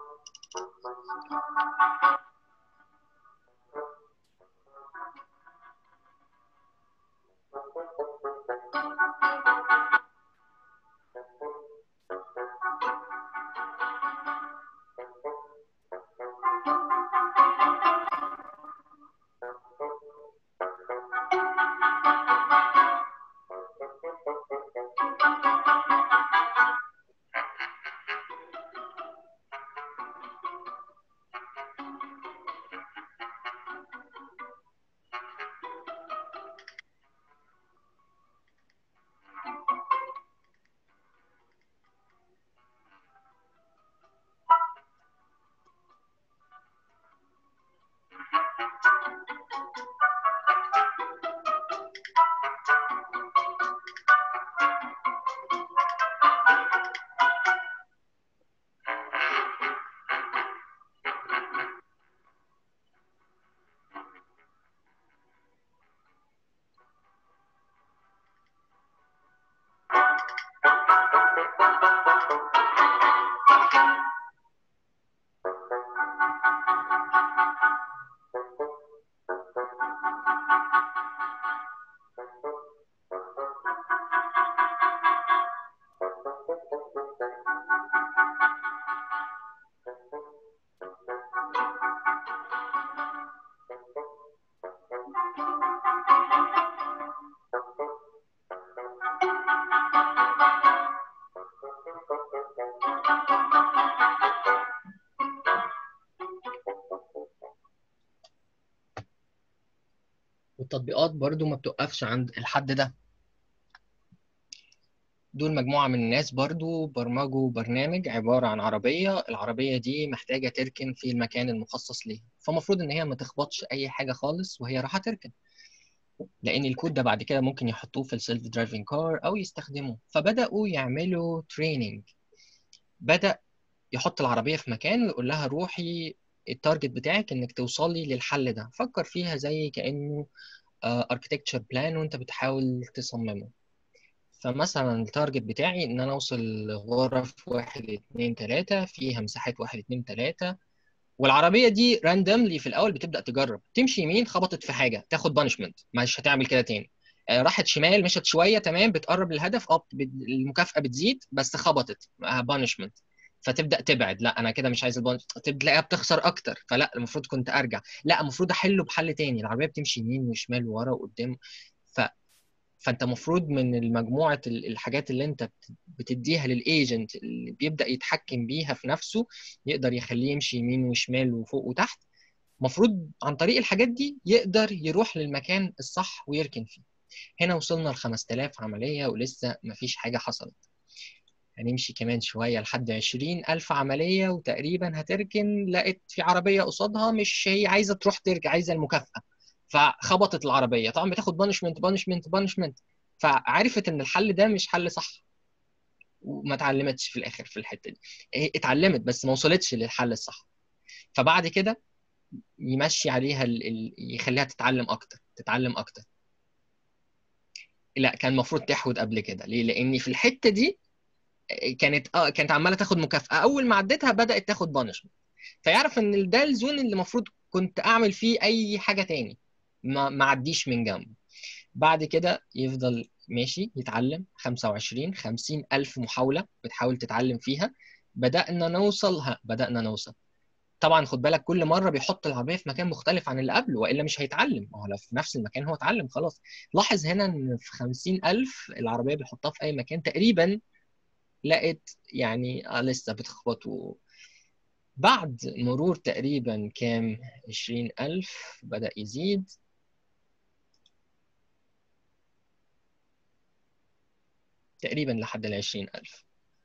والتطبيقات برضو ما بتوقفش عند الحد ده دول مجموعة من الناس برضو برمجوا برنامج عبارة عن عربية العربية دي محتاجة تركن في المكان المخصص ليها فمفروض إن هي ما تخبطش أي حاجة خالص وهي رايحة تركن لأن الكود ده بعد كده ممكن يحطوه في السيلف درايفنج كار أو يستخدموه فبدأوا يعملوا تريننج بدأ يحط العربية في مكان ويقول لها روحي التارجت بتاعك إنك توصلي للحل ده فكر فيها زي كأنه اركتكتشر بلان وانت بتحاول تصممه فمثلا التارجت بتاعي ان انا اوصل لغرف واحد اتنين تلاتة فيها مساحات واحد اتنين تلاتة والعربية دي راندملي في الأول بتبدأ تجرب تمشي يمين خبطت في حاجة تاخد بانشمنت مش هتعمل كده تاني آه، راحت شمال مشت شوية تمام بتقرب للهدف اب المكافأة بتزيد بس خبطت بانشمنت فتبدا تبعد لا انا كده مش عايز البونج تلاقيها بتخسر اكتر فلا المفروض كنت ارجع لا المفروض احله بحل تاني العربيه بتمشي يمين وشمال وورا وقدام ف فانت المفروض من مجموعه ال- الحاجات اللي انت بت- بتديها للايجنت اللي بيبدا يتحكم بيها في نفسه يقدر يخليه يمشي يمين وشمال وفوق وتحت المفروض عن طريق الحاجات دي يقدر يروح للمكان الصح ويركن فيه هنا وصلنا ل 5000 عمليه ولسه مفيش حاجه حصلت هنمشي كمان شوية لحد عشرين ألف عملية وتقريبا هتركن لقيت في عربية قصادها مش هي عايزة تروح ترجع عايزة المكافأة فخبطت العربية طبعا بتاخد بانشمنت بانشمنت بانشمنت فعرفت إن الحل ده مش حل صح وما اتعلمتش في الآخر في الحتة دي هي اتعلمت بس ما وصلتش للحل الصح فبعد كده يمشي عليها ال... ال... يخليها تتعلم أكتر تتعلم أكتر لا كان المفروض تحود قبل كده ليه؟ لأن في الحتة دي كانت اه كانت عماله تاخد مكافاه اول ما عديتها بدات تاخد بانشمنت فيعرف ان ده الزون اللي المفروض كنت اعمل فيه اي حاجه تاني ما ما عديش من جنبه بعد كده يفضل ماشي يتعلم 25 50 الف محاوله بتحاول تتعلم فيها بدانا نوصل ها بدانا نوصل طبعا خد بالك كل مره بيحط العربيه في مكان مختلف عن اللي قبله والا مش هيتعلم ما هو لو في نفس المكان هو اتعلم خلاص لاحظ هنا ان في 50 الف العربيه بيحطها في اي مكان تقريبا لقيت يعني آه لسه بتخبط و... بعد مرور تقريبا كام عشرين ألف بدأ يزيد تقريبا لحد العشرين ألف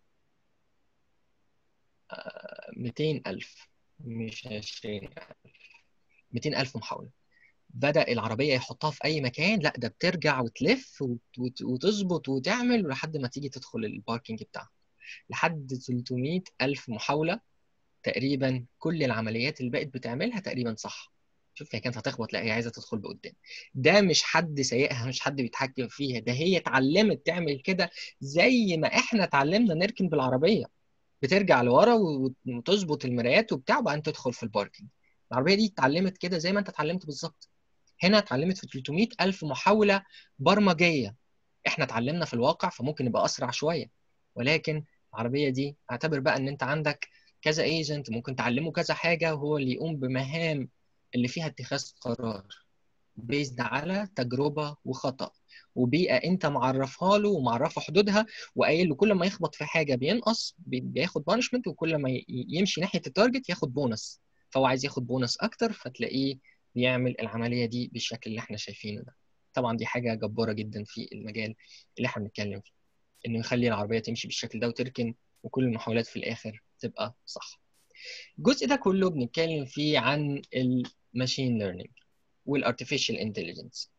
ميتين ألف مش عشرين ألف ميتين ألف محاولة بدأ العربية يحطها في أي مكان لا ده بترجع وتلف وت- وت- وتظبط وتعمل لحد ما تيجي تدخل الباركينج بتاعها لحد 300 ألف محاولة تقريبا كل العمليات اللي بقت بتعملها تقريبا صح شوف هي كانت هتخبط لا هي عايزه تدخل بقدام ده مش حد سايقها مش حد بيتحكم فيها ده هي اتعلمت تعمل كده زي ما احنا اتعلمنا نركن بالعربيه بترجع لورا وت- وتظبط المرايات وبتاع وبعدين تدخل في الباركينج العربيه دي اتعلمت كده زي ما انت اتعلمت بالظبط هنا اتعلمت في 300 الف محاوله برمجيه احنا اتعلمنا في الواقع فممكن نبقى اسرع شويه ولكن العربيه دي اعتبر بقى ان انت عندك كذا ايجنت ممكن تعلمه كذا حاجه وهو اللي يقوم بمهام اللي فيها اتخاذ قرار بيزد على تجربه وخطا وبيئه انت معرفها له ومعرفه حدودها وقايل له كل ما يخبط في حاجه بينقص بي- بياخد بانشمنت وكل ما ي- يمشي ناحيه التارجت ياخد بونص فهو عايز ياخد بونص اكتر فتلاقيه بيعمل العمليه دي بالشكل اللي احنا شايفينه ده طبعا دي حاجه جباره جدا في المجال اللي احنا بنتكلم فيه انه يخلي العربيه تمشي بالشكل ده وتركن وكل المحاولات في الاخر تبقى صح الجزء ده كله بنتكلم فيه عن الماشين ليرنينج والارتفيشال انتليجنس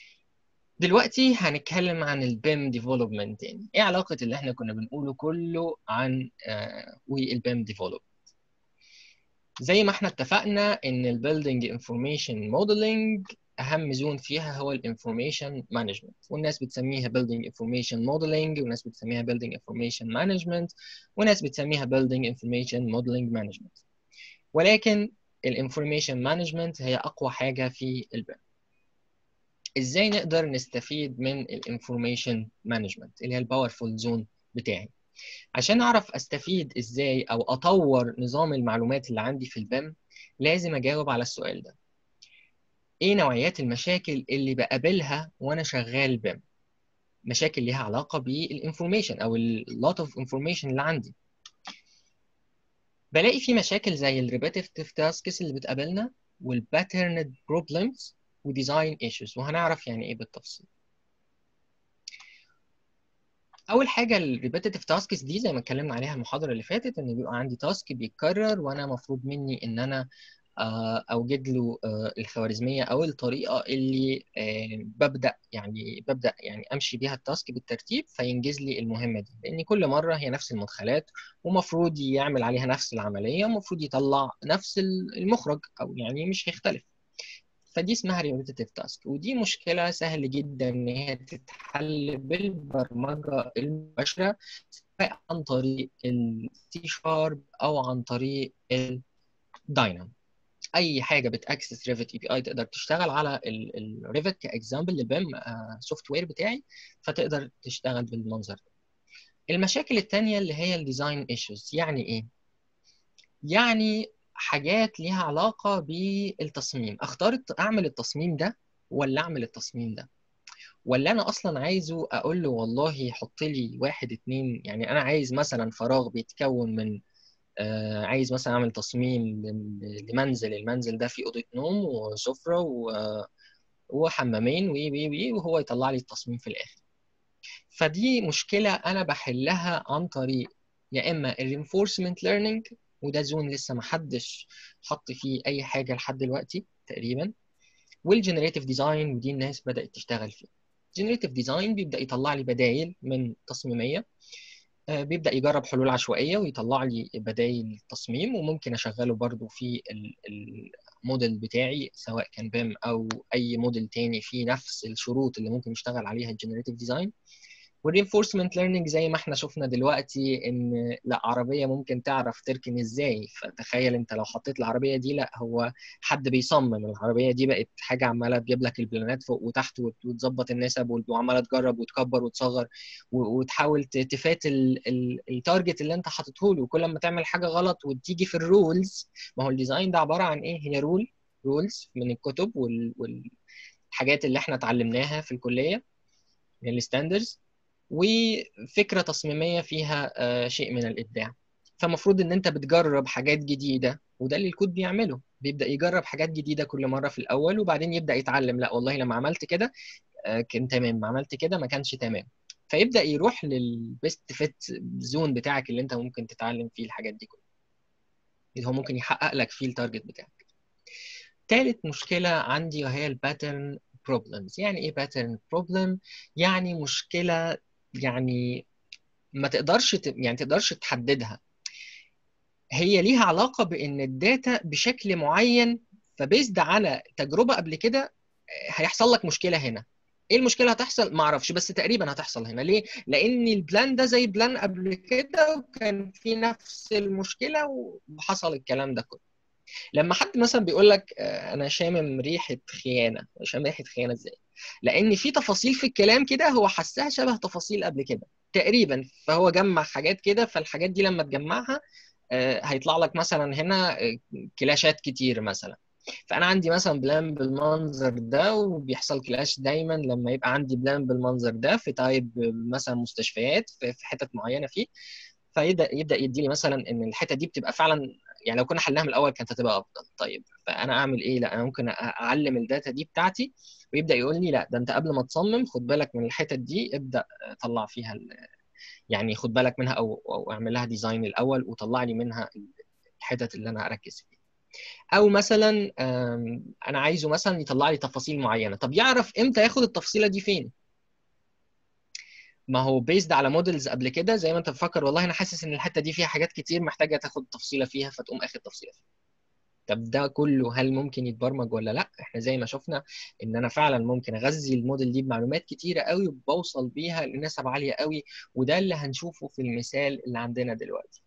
دلوقتي هنتكلم عن البيم ديفلوبمنت تاني ايه علاقه اللي احنا كنا بنقوله كله عن آه والبيم ديفلوبمنت زي ما احنا اتفقنا ان البيلدينج انفورميشن موديلنج اهم زون فيها هو الانفورميشن مانجمنت والناس بتسميها بيلدينج انفورميشن موديلنج وناس بتسميها بيلدينج انفورميشن مانجمنت وناس بتسميها بيلدينج انفورميشن موديلنج مانجمنت ولكن الانفورميشن مانجمنت هي اقوى حاجه في البيم ازاي نقدر نستفيد من الانفورميشن مانجمنت اللي هي الباورفول زون بتاعي عشان اعرف استفيد ازاي او اطور نظام المعلومات اللي عندي في البيم لازم اجاوب على السؤال ده ايه نوعيات المشاكل اللي بقابلها وانا شغال بيم مشاكل ليها علاقه بالانفورميشن او اللوت اوف انفورميشن اللي عندي بلاقي في مشاكل زي الريبيتيف تاسكس اللي بتقابلنا والباترند بروبلمز وديزاين ايشوز وهنعرف يعني ايه بالتفصيل اول حاجه الريبيتيف تاسكس دي زي ما اتكلمنا عليها المحاضره اللي فاتت ان بيبقى عندي تاسك بيتكرر وانا مفروض مني ان انا اوجد له الخوارزميه او الطريقه اللي ببدا يعني ببدا يعني امشي بيها التاسك بالترتيب فينجز لي المهمه دي لان كل مره هي نفس المدخلات ومفروض يعمل عليها نفس العمليه ومفروض يطلع نفس المخرج او يعني مش هيختلف فدي اسمها repetitive task ودي مشكلة سهل جدا إن هي تتحل بالبرمجة المباشرة سواء عن طريق ال C Sharp أو عن طريق ال Dynamo أي حاجة بتأكسس Revit API تقدر تشتغل على ال ال Revit كإكزامبل لبيم سوفت وير بتاعي فتقدر تشتغل بالمنظر ده المشاكل التانية اللي هي الديزاين ايشوز يعني ايه؟ يعني حاجات ليها علاقة بالتصميم اختار الت- اعمل التصميم ده ولا اعمل التصميم ده ولا انا اصلا عايزه اقول له والله حط لي واحد اتنين يعني انا عايز مثلا فراغ بيتكون من آه عايز مثلا اعمل تصميم لل- لمنزل المنزل ده فيه اوضه نوم وسفره و- وحمامين وي وي وي وهو يطلع لي التصميم في الاخر فدي مشكلة أنا بحلها عن طريق يا إما ال reinforcement learning وده زون لسه ما حدش حط فيه أي حاجة لحد دلوقتي تقريبا والجنريتيف ديزاين ودي الناس بدأت تشتغل فيه جنريتيف ديزاين بيبدأ يطلع لي بدايل من تصميمية آه، بيبدأ يجرب حلول عشوائية ويطلع لي بدايل تصميم وممكن أشغله برضو في ال- الموديل بتاعي سواء كان بيم أو أي موديل تاني فيه نفس الشروط اللي ممكن يشتغل عليها الجنريتيف ديزاين والرينفورسمنت ليرنينج زي ما احنا شفنا دلوقتي ان لا عربيه ممكن تعرف تركن ازاي فتخيل انت لو حطيت العربيه دي لا هو حد بيصمم العربيه دي بقت حاجه عماله تجيب لك البلانات فوق وتحت وت- وتظبط النسب وت- وعماله تجرب وتكبر وتصغر و- وتحاول ت- تفات ال- ال- التارجت اللي انت حاطته له وكل ما تعمل حاجه غلط وتيجي في الرولز ما هو الديزاين ده عباره عن ايه هي رول رولز من الكتب وال- والحاجات اللي احنا اتعلمناها في الكليه من الستاندرز وفكرة تصميمية فيها آه، شيء من الإبداع فمفروض إن أنت بتجرب حاجات جديدة وده اللي الكود بيعمله بيبدأ يجرب حاجات جديدة كل مرة في الأول وبعدين يبدأ يتعلم لا والله لما عملت كده آه، كان تمام ما عملت كده ما كانش تمام فيبدأ يروح للبيست فيت زون بتاعك اللي أنت ممكن تتعلم فيه الحاجات دي كلها اللي هو ممكن يحقق لك فيه التارجت بتاعك تالت مشكلة عندي وهي الباترن بروبلمز يعني ايه باترن بروبلم يعني مشكلة يعني ما تقدرش ت... يعني تقدرش تحددها هي ليها علاقة بإن الداتا بشكل معين فبيزد على تجربة قبل كده هيحصل لك مشكلة هنا ايه المشكلة هتحصل ما اعرفش بس تقريبا هتحصل هنا ليه لان البلان ده زي بلان قبل كده وكان في نفس المشكلة وحصل الكلام ده كله لما حد مثلا بيقول لك آه، انا شامم ريحه خيانه شامم ريحه خيانه ازاي لان في تفاصيل في الكلام كده هو حسها شبه تفاصيل قبل كده تقريبا فهو جمع حاجات كده فالحاجات دي لما تجمعها آه، هيطلع لك مثلا هنا آه، كلاشات كتير مثلا فانا عندي مثلا بلان بالمنظر ده وبيحصل كلاش دايما لما يبقى عندي بلان بالمنظر ده في تايب مثلا مستشفيات في في حتت معينه فيه فيبدا يبدا يدي لي مثلا ان الحته دي بتبقى فعلا يعني لو كنا حلناها من الاول كانت هتبقى افضل طيب فانا اعمل ايه لا انا ممكن اعلم الداتا دي بتاعتي ويبدا يقول لي لا ده انت قبل ما تصمم خد بالك من الحتت دي ابدا طلع فيها ال- يعني خد بالك منها او او اعمل لها ديزاين الاول وطلع لي منها الحتت اللي انا اركز فيها او مثلا آم، انا عايزه مثلا يطلع لي تفاصيل معينه طب يعرف امتى ياخد التفصيله دي فين ما هو بيزد على موديلز قبل كده زي ما انت بتفكر والله انا حاسس ان الحته دي فيها حاجات كتير محتاجه تاخد تفصيله فيها فتقوم اخد تفصيله فيها طب ده كله هل ممكن يتبرمج ولا لا احنا زي ما شفنا ان انا فعلا ممكن اغذي الموديل دي بمعلومات كتيره قوي وبوصل بيها لنسب عاليه قوي وده اللي هنشوفه في المثال اللي عندنا دلوقتي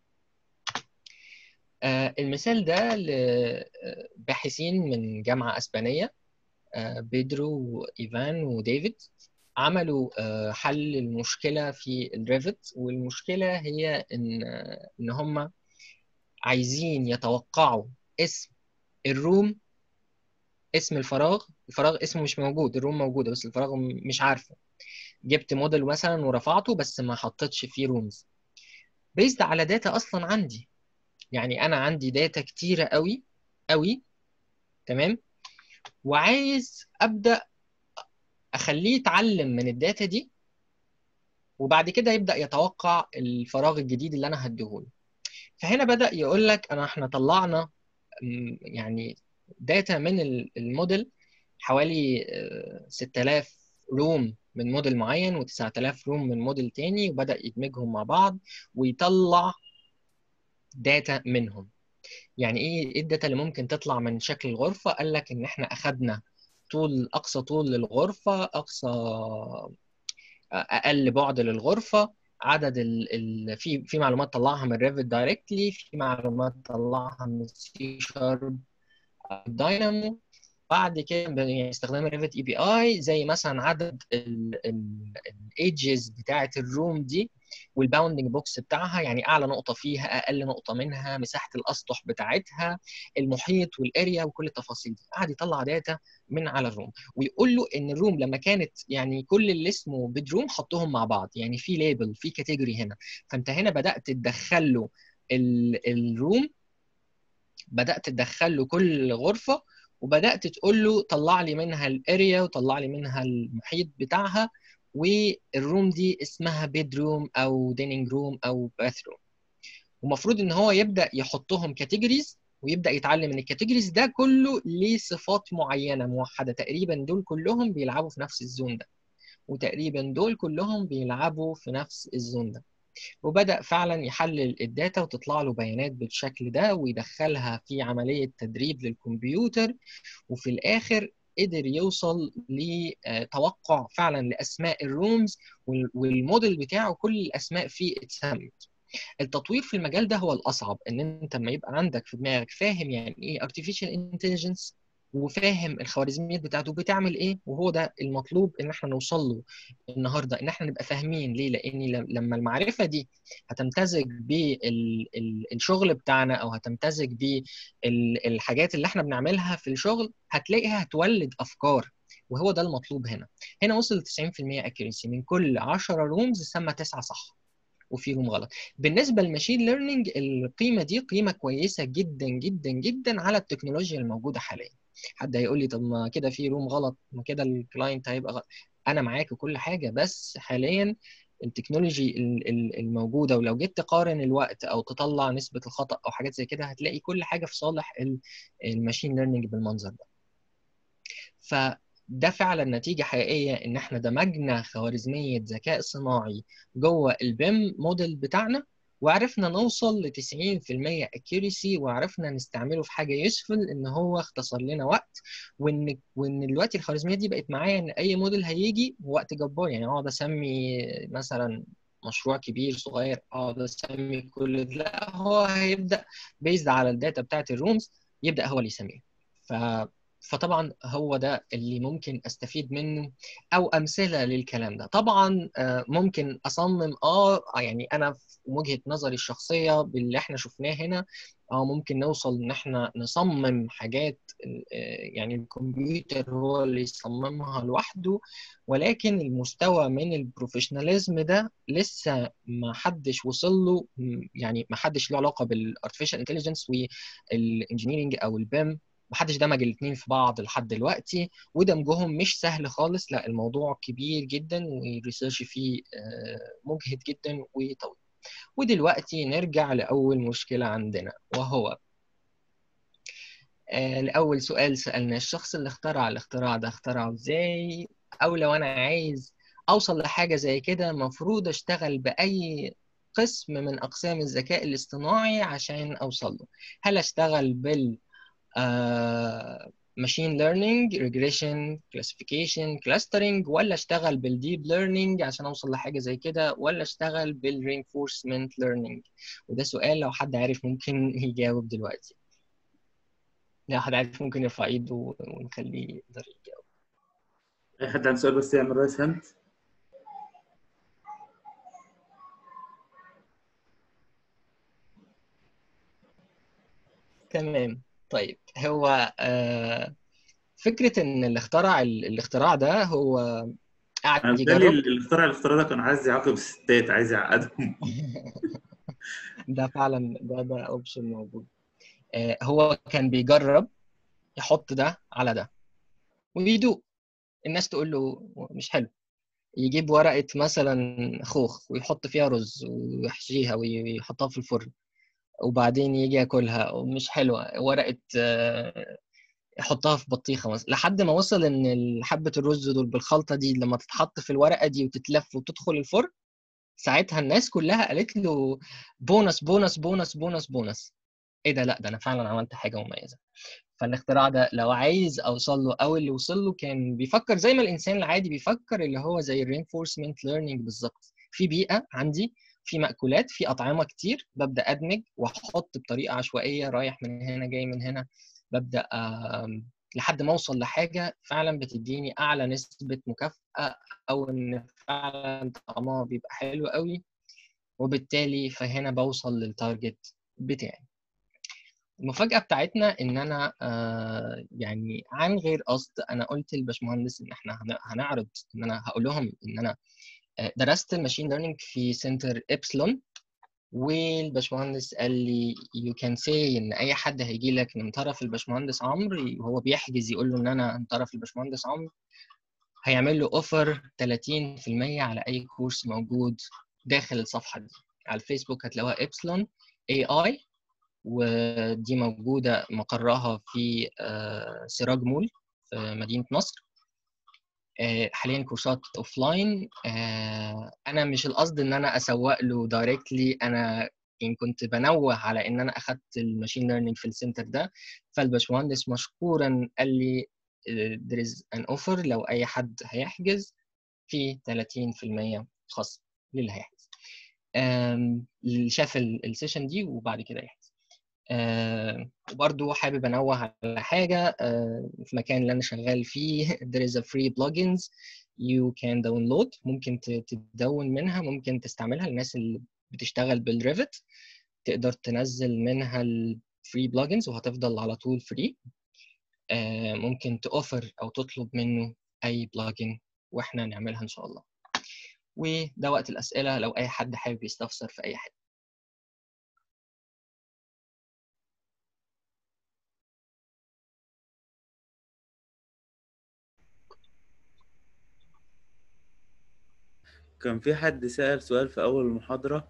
آه المثال ده لباحثين من جامعه اسبانيه آه بيدرو وايفان وديفيد عملوا آه، حل المشكلة في الريفت والمشكلة هي إن إن هم عايزين يتوقعوا اسم الروم اسم الفراغ الفراغ اسمه مش موجود الروم موجودة بس الفراغ م- مش عارفه جبت موديل مثلا ورفعته بس ما حطيتش فيه رومز بيزد على داتا أصلا عندي يعني أنا عندي داتا كتيرة قوي قوي تمام وعايز أبدأ أخليه يتعلم من الداتا دي وبعد كده يبدأ يتوقع الفراغ الجديد اللي أنا هديهوله فهنا بدأ يقول لك أنا إحنا طلعنا م، يعني داتا من ال- الموديل حوالي آه، 6000 روم من موديل معين و9000 روم من موديل تاني وبدأ يدمجهم مع بعض ويطلع داتا منهم يعني ايه ايه الداتا اللي ممكن تطلع من شكل الغرفه قال لك ان احنا اخذنا طول اقصى طول للغرفه اقصى اقل بعد للغرفه عدد ال ال في في معلومات طلعها من ريفت دايركتلي في معلومات طلعها من سي شارب داينامو بعد كده يعني استخدام الريفت اي بي اي زي مثلا عدد الايدجز بتاعه الروم دي والباوندنج بوكس بتاعها يعني اعلى نقطه فيها اقل نقطه منها مساحه الاسطح بتاعتها المحيط والاريا وكل التفاصيل دي قعد يطلع داتا من على الروم ويقول له ان الروم لما كانت يعني كل اللي اسمه بيدروم حطهم مع بعض يعني في ليبل في كاتيجوري هنا فانت هنا بدات تدخل له الروم بدات تدخل له كل غرفه وبدات تقول له طلع لي منها الاريا وطلع لي منها المحيط بتاعها والروم دي اسمها بيد روم او ديننج روم او باث روم ومفروض ان هو يبدا يحطهم كاتيجوريز ويبدا يتعلم ان الكاتيجوريز ده كله ليه صفات معينه موحده تقريبا دول كلهم بيلعبوا في نفس الزون ده وتقريبا دول كلهم بيلعبوا في نفس الزون ده وبدا فعلا يحلل الداتا وتطلع له بيانات بالشكل ده ويدخلها في عمليه تدريب للكمبيوتر وفي الاخر قدر يوصل لتوقع فعلا لاسماء الرومز والموديل بتاعه كل الاسماء فيه اتسمت التطوير في المجال ده هو الاصعب ان انت لما يبقى عندك في دماغك فاهم يعني ايه artificial intelligence وفاهم الخوارزميات بتاعته بتعمل ايه وهو ده المطلوب ان احنا نوصل له النهارده ان احنا نبقى فاهمين ليه لان لما المعرفه دي هتمتزج بالشغل بتاعنا او هتمتزج بالحاجات اللي احنا بنعملها في الشغل هتلاقيها هتولد افكار وهو ده المطلوب هنا هنا وصل 90% اكيرسي من كل 10 رومز سمى 9 صح وفي روم غلط بالنسبه للماشين ليرنينج القيمه دي قيمه كويسه جدا جدا جدا على التكنولوجيا الموجوده حاليا حد هيقول لي طب ما كده في روم غلط ما كده الكلاينت هيبقى غلط انا معاك وكل حاجه بس حاليا التكنولوجي الموجوده ولو جيت تقارن الوقت او تطلع نسبه الخطا او حاجات زي كده هتلاقي كل حاجه في صالح الماشين ليرنينج بالمنظر ده فده فعلا نتيجه حقيقيه ان احنا دمجنا خوارزميه ذكاء صناعي جوه البيم موديل بتاعنا وعرفنا نوصل ل 90% accuracy وعرفنا نستعمله في حاجه يسفل ان هو اختصر لنا وقت وان وان دلوقتي الخوارزميه دي بقت معايا ان اي موديل هيجي وقت جبار يعني اقعد اسمي مثلا مشروع كبير صغير اقعد اسمي كل لا هو هيبدا بيزد على الداتا بتاعت الرومز يبدا هو اللي يسميه ف فطبعا هو ده اللي ممكن استفيد منه او امثله للكلام ده طبعا ممكن اصمم اه يعني انا في وجهه نظري الشخصيه باللي احنا شفناه هنا اه ممكن نوصل ان احنا نصمم حاجات يعني الكمبيوتر هو اللي يصممها لوحده ولكن المستوى من البروفيشناليزم ده لسه ما حدش وصل له يعني ما حدش له علاقه بالارتفيشال انتليجنس والانجينيرنج او البيم محدش دمج الاثنين في بعض لحد دلوقتي ودمجهم مش سهل خالص لا الموضوع كبير جدا والريسيرش فيه مجهد جدا وطويل ودلوقتي نرجع لأول مشكلة عندنا وهو لأول سؤال سألنا الشخص اللي اخترع الاختراع ده اخترعه ازاي أو لو أنا عايز أوصل لحاجة زي كده المفروض أشتغل بأي قسم من أقسام الذكاء الاصطناعي عشان أوصل له هل أشتغل بال ماشين ليرنينج ريجريشن كلاسيفيكيشن كلاسترنج ولا اشتغل بالديب ليرنينج عشان اوصل لحاجه زي كده ولا اشتغل بالرينفورسمنت ليرنينج وده سؤال لو حد عارف ممكن يجاوب دلوقتي لو حد عارف ممكن يرفع ايده ونخليه يقدر يجاوب اي حد عنده سؤال بس يعمل رايس هاند تمام طيب هو آه فكرة إن اللي اخترع الاختراع ده هو قاعد انا بالتالي اللي اخترع الاختراع ده كان عايز يعاقب الستات عايز يعقدهم ده فعلا ده ده اوبشن موجود آه هو كان بيجرب يحط ده على ده ويدوق الناس تقول له مش حلو يجيب ورقة مثلا خوخ ويحط فيها رز ويحشيها ويحطها في الفرن وبعدين يجي ياكلها مش حلوه ورقه يحطها في بطيخه مثلا لحد ما وصل ان حبه الرز دول بالخلطه دي لما تتحط في الورقه دي وتتلف وتدخل الفرن ساعتها الناس كلها قالت له بونص بونص بونص بونص بونص ايه ده لا ده انا فعلا عملت حاجه مميزه فالاختراع ده لو عايز اوصل له او اللي وصل له كان بيفكر زي ما الانسان العادي بيفكر اللي هو زي الرينفورسمنت ليرنينج بالظبط في بيئه عندي في مأكولات في أطعمة كتير ببدأ أدمج وأحط بطريقة عشوائية رايح من هنا جاي من هنا ببدأ آم، لحد ما أوصل لحاجة فعلا بتديني أعلى نسبة مكافأة أو إن فعلا طعمها بيبقى حلو قوي وبالتالي فهنا بوصل للتارجت بتاعي المفاجأة بتاعتنا إن أنا آه يعني عن غير قصد أنا قلت للباشمهندس إن إحنا هن- هنعرض إن أنا هقول لهم إن أنا آه، درست الماشين ليرنينج في سنتر إبسلون والباشمهندس قال لي you can say ان اي حد هيجي لك من طرف الباشمهندس عمرو وهو بيحجز يقول له ان انا من طرف الباشمهندس عمرو هيعمل له اوفر 30% على اي كورس موجود داخل الصفحه دي على الفيسبوك هتلاقوها ابسلون اي اي ودي موجوده مقرها في آه، سراج مول في مدينه نصر آه، حاليا كورسات اوف لاين انا مش القصد ان انا اسوق له دايركتلي انا يعني كنت بنوه على ان انا اخدت الماشين ليرنينج في السنتر ده فالباشمهندس مشكورا قال لي آه، there is an offer لو اي حد هيحجز في 30% خاص للي هيحجز آم، اللي شاف ال- السيشن دي وبعد كده يحجز آه، وبرضو حابب انوه على حاجه آه، في المكان اللي انا شغال فيه there is a free plugins you can download ممكن ت- تدون منها ممكن تستعملها للناس اللي بتشتغل بالريفت تقدر تنزل منها الفري بلجنز وهتفضل على طول فري ممكن تأوفر او تطلب منه اي بلجن واحنا نعملها ان شاء الله وده وقت الاسئله لو اي حد حابب يستفسر في اي حاجه كان في حد سأل سؤال في أول المحاضرة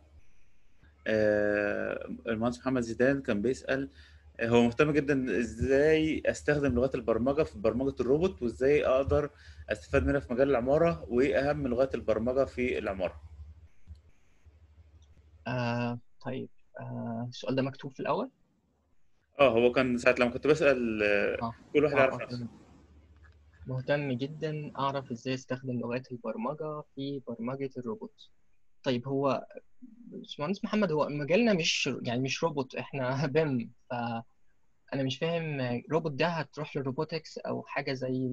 آه، المهندس محمد زيدان كان بيسأل آه، هو مهتم جدا ازاي استخدم لغات البرمجة في برمجة الروبوت وازاي اقدر استفاد منها في مجال العمارة وايه اهم لغات البرمجة في العمارة آه طيب آه السؤال ده مكتوب في الاول اه هو كان ساعة لما كنت بسأل آه، اه كل واحد اه يعرف اه نفسه مهتم جدا اعرف ازاي استخدم لغات البرمجه في برمجه الروبوت طيب هو باشمهندس محمد هو مجالنا مش يعني مش روبوت احنا بيم فانا مش فاهم روبوت ده هتروح للروبوتكس او حاجه زي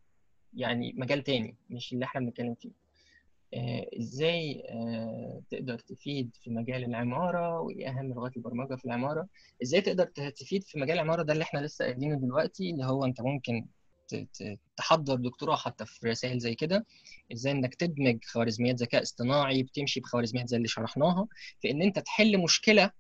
يعني مجال تاني مش اللي احنا بنتكلم فيه آه، ازاي آه، تقدر تفيد في مجال العمارة وايه اهم لغات البرمجة في العمارة ازاي تقدر ت- تفيد في مجال العمارة ده اللي احنا لسه قايلينه دلوقتي اللي هو انت ممكن ت- ت- تحضر دكتوراه حتى في رسائل زي كده ازاي انك تدمج خوارزميات ذكاء اصطناعي بتمشي بخوارزميات زي اللي شرحناها في ان انت تحل مشكلة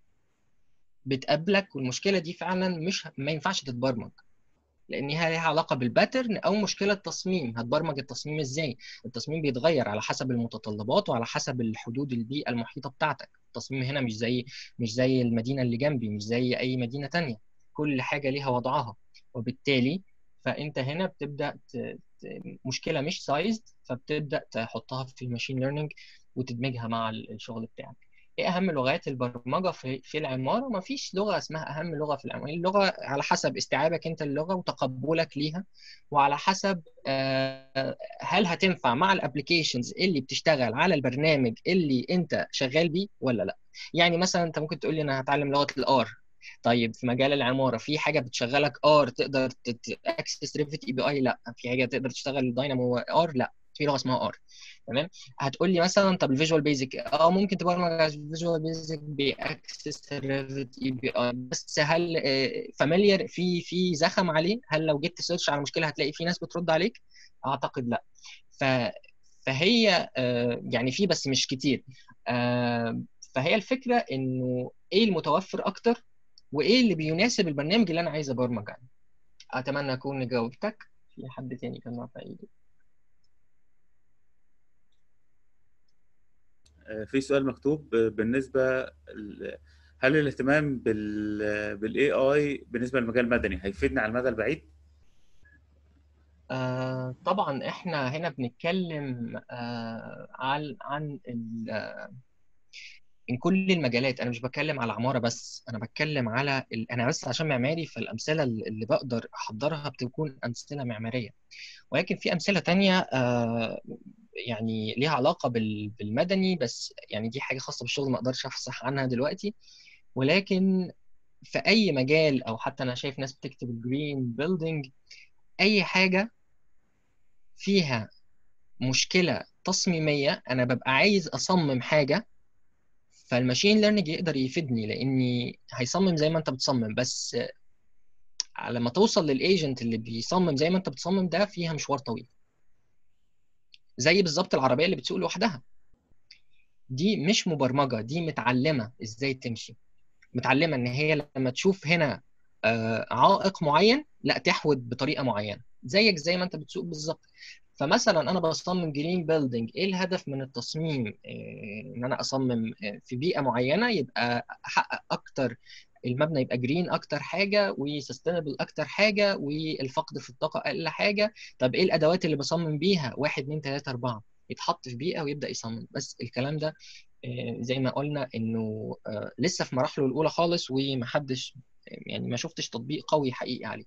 بتقابلك والمشكلة دي فعلا مش ما ينفعش تتبرمج لان هي ليها علاقه بالباترن او مشكله تصميم هتبرمج التصميم ازاي التصميم بيتغير على حسب المتطلبات وعلى حسب الحدود البيئه المحيطه بتاعتك التصميم هنا مش زي مش زي المدينه اللي جنبي مش زي اي مدينه تانية كل حاجه ليها وضعها وبالتالي فانت هنا بتبدا ت... ت... مشكله مش سايزد فبتبدا تحطها في الماشين ليرنينج وتدمجها مع الشغل بتاعك ايه اهم لغات البرمجه في في العماره ما فيش لغه اسمها اهم لغه في العماره اللغه على حسب استيعابك انت اللغه وتقبلك ليها وعلى حسب آه، هل هتنفع مع الابلكيشنز اللي بتشتغل على البرنامج اللي انت شغال بيه ولا لا يعني مثلا انت ممكن تقول لي انا هتعلم لغه الار طيب في مجال العماره في حاجه بتشغلك ار تقدر تاكسس ريفت اي بي اي لا في حاجه تقدر تشتغل داينامو ار لا في لغه اسمها ار تمام هتقول لي مثلا طب الفيجوال بيزك اه ممكن تبرمج على الفيجوال بيزك باكسس ريفت اي بي اي بس هل فاميليار في في زخم عليه هل لو جيت تسيرش على مشكله هتلاقي في ناس بترد عليك اعتقد لا ف فهي آه، يعني في بس مش كتير آه، فهي الفكره انه ايه المتوفر اكتر وايه اللي بيناسب البرنامج اللي انا عايز ابرمج عليه اتمنى اكون جاوبتك في حد تاني كان رافع ايده آه، في سؤال مكتوب آه، بالنسبة ل- هل الاهتمام بال بالاي اي بالنسبة للمجال المدني هيفيدنا على المدى البعيد؟ آه طبعا احنا هنا بنتكلم آه عن عن ال- in كل المجالات انا مش بتكلم على عماره بس انا بتكلم على ال... انا بس عشان معماري فالامثله اللي بقدر احضرها بتكون امثله معماريه ولكن في امثله تانية آه يعني ليها علاقه بال... بالمدني بس يعني دي حاجه خاصه بالشغل ما اقدرش افصح عنها دلوقتي ولكن في اي مجال او حتى انا شايف ناس بتكتب جرين بيلدينج اي حاجه فيها مشكله تصميميه انا ببقى عايز اصمم حاجه فالماشين ليرنينج يقدر يفيدني لاني هيصمم زي ما انت بتصمم بس لما توصل للايجنت اللي بيصمم زي ما انت بتصمم ده فيها مشوار طويل زي بالظبط العربيه اللي بتسوق لوحدها دي مش مبرمجه دي متعلمه ازاي تمشي متعلمه ان هي لما تشوف هنا آه، عائق معين لا تحود بطريقه معينه زيك زي ما انت بتسوق بالظبط فمثلا انا بصمم جرين بيلدينج ايه الهدف من التصميم إيه ان انا اصمم في بيئه معينه يبقى احقق اكتر المبنى يبقى جرين اكتر حاجه وسستينبل اكتر حاجه والفقد في الطاقه اقل حاجه طب ايه الادوات اللي بصمم بيها واحد اتنين تلاته اربعه يتحط في بيئه ويبدا يصمم بس الكلام ده زي ما قلنا انه لسه في مراحله الاولى خالص ومحدش يعني ما شفتش تطبيق قوي حقيقي عليه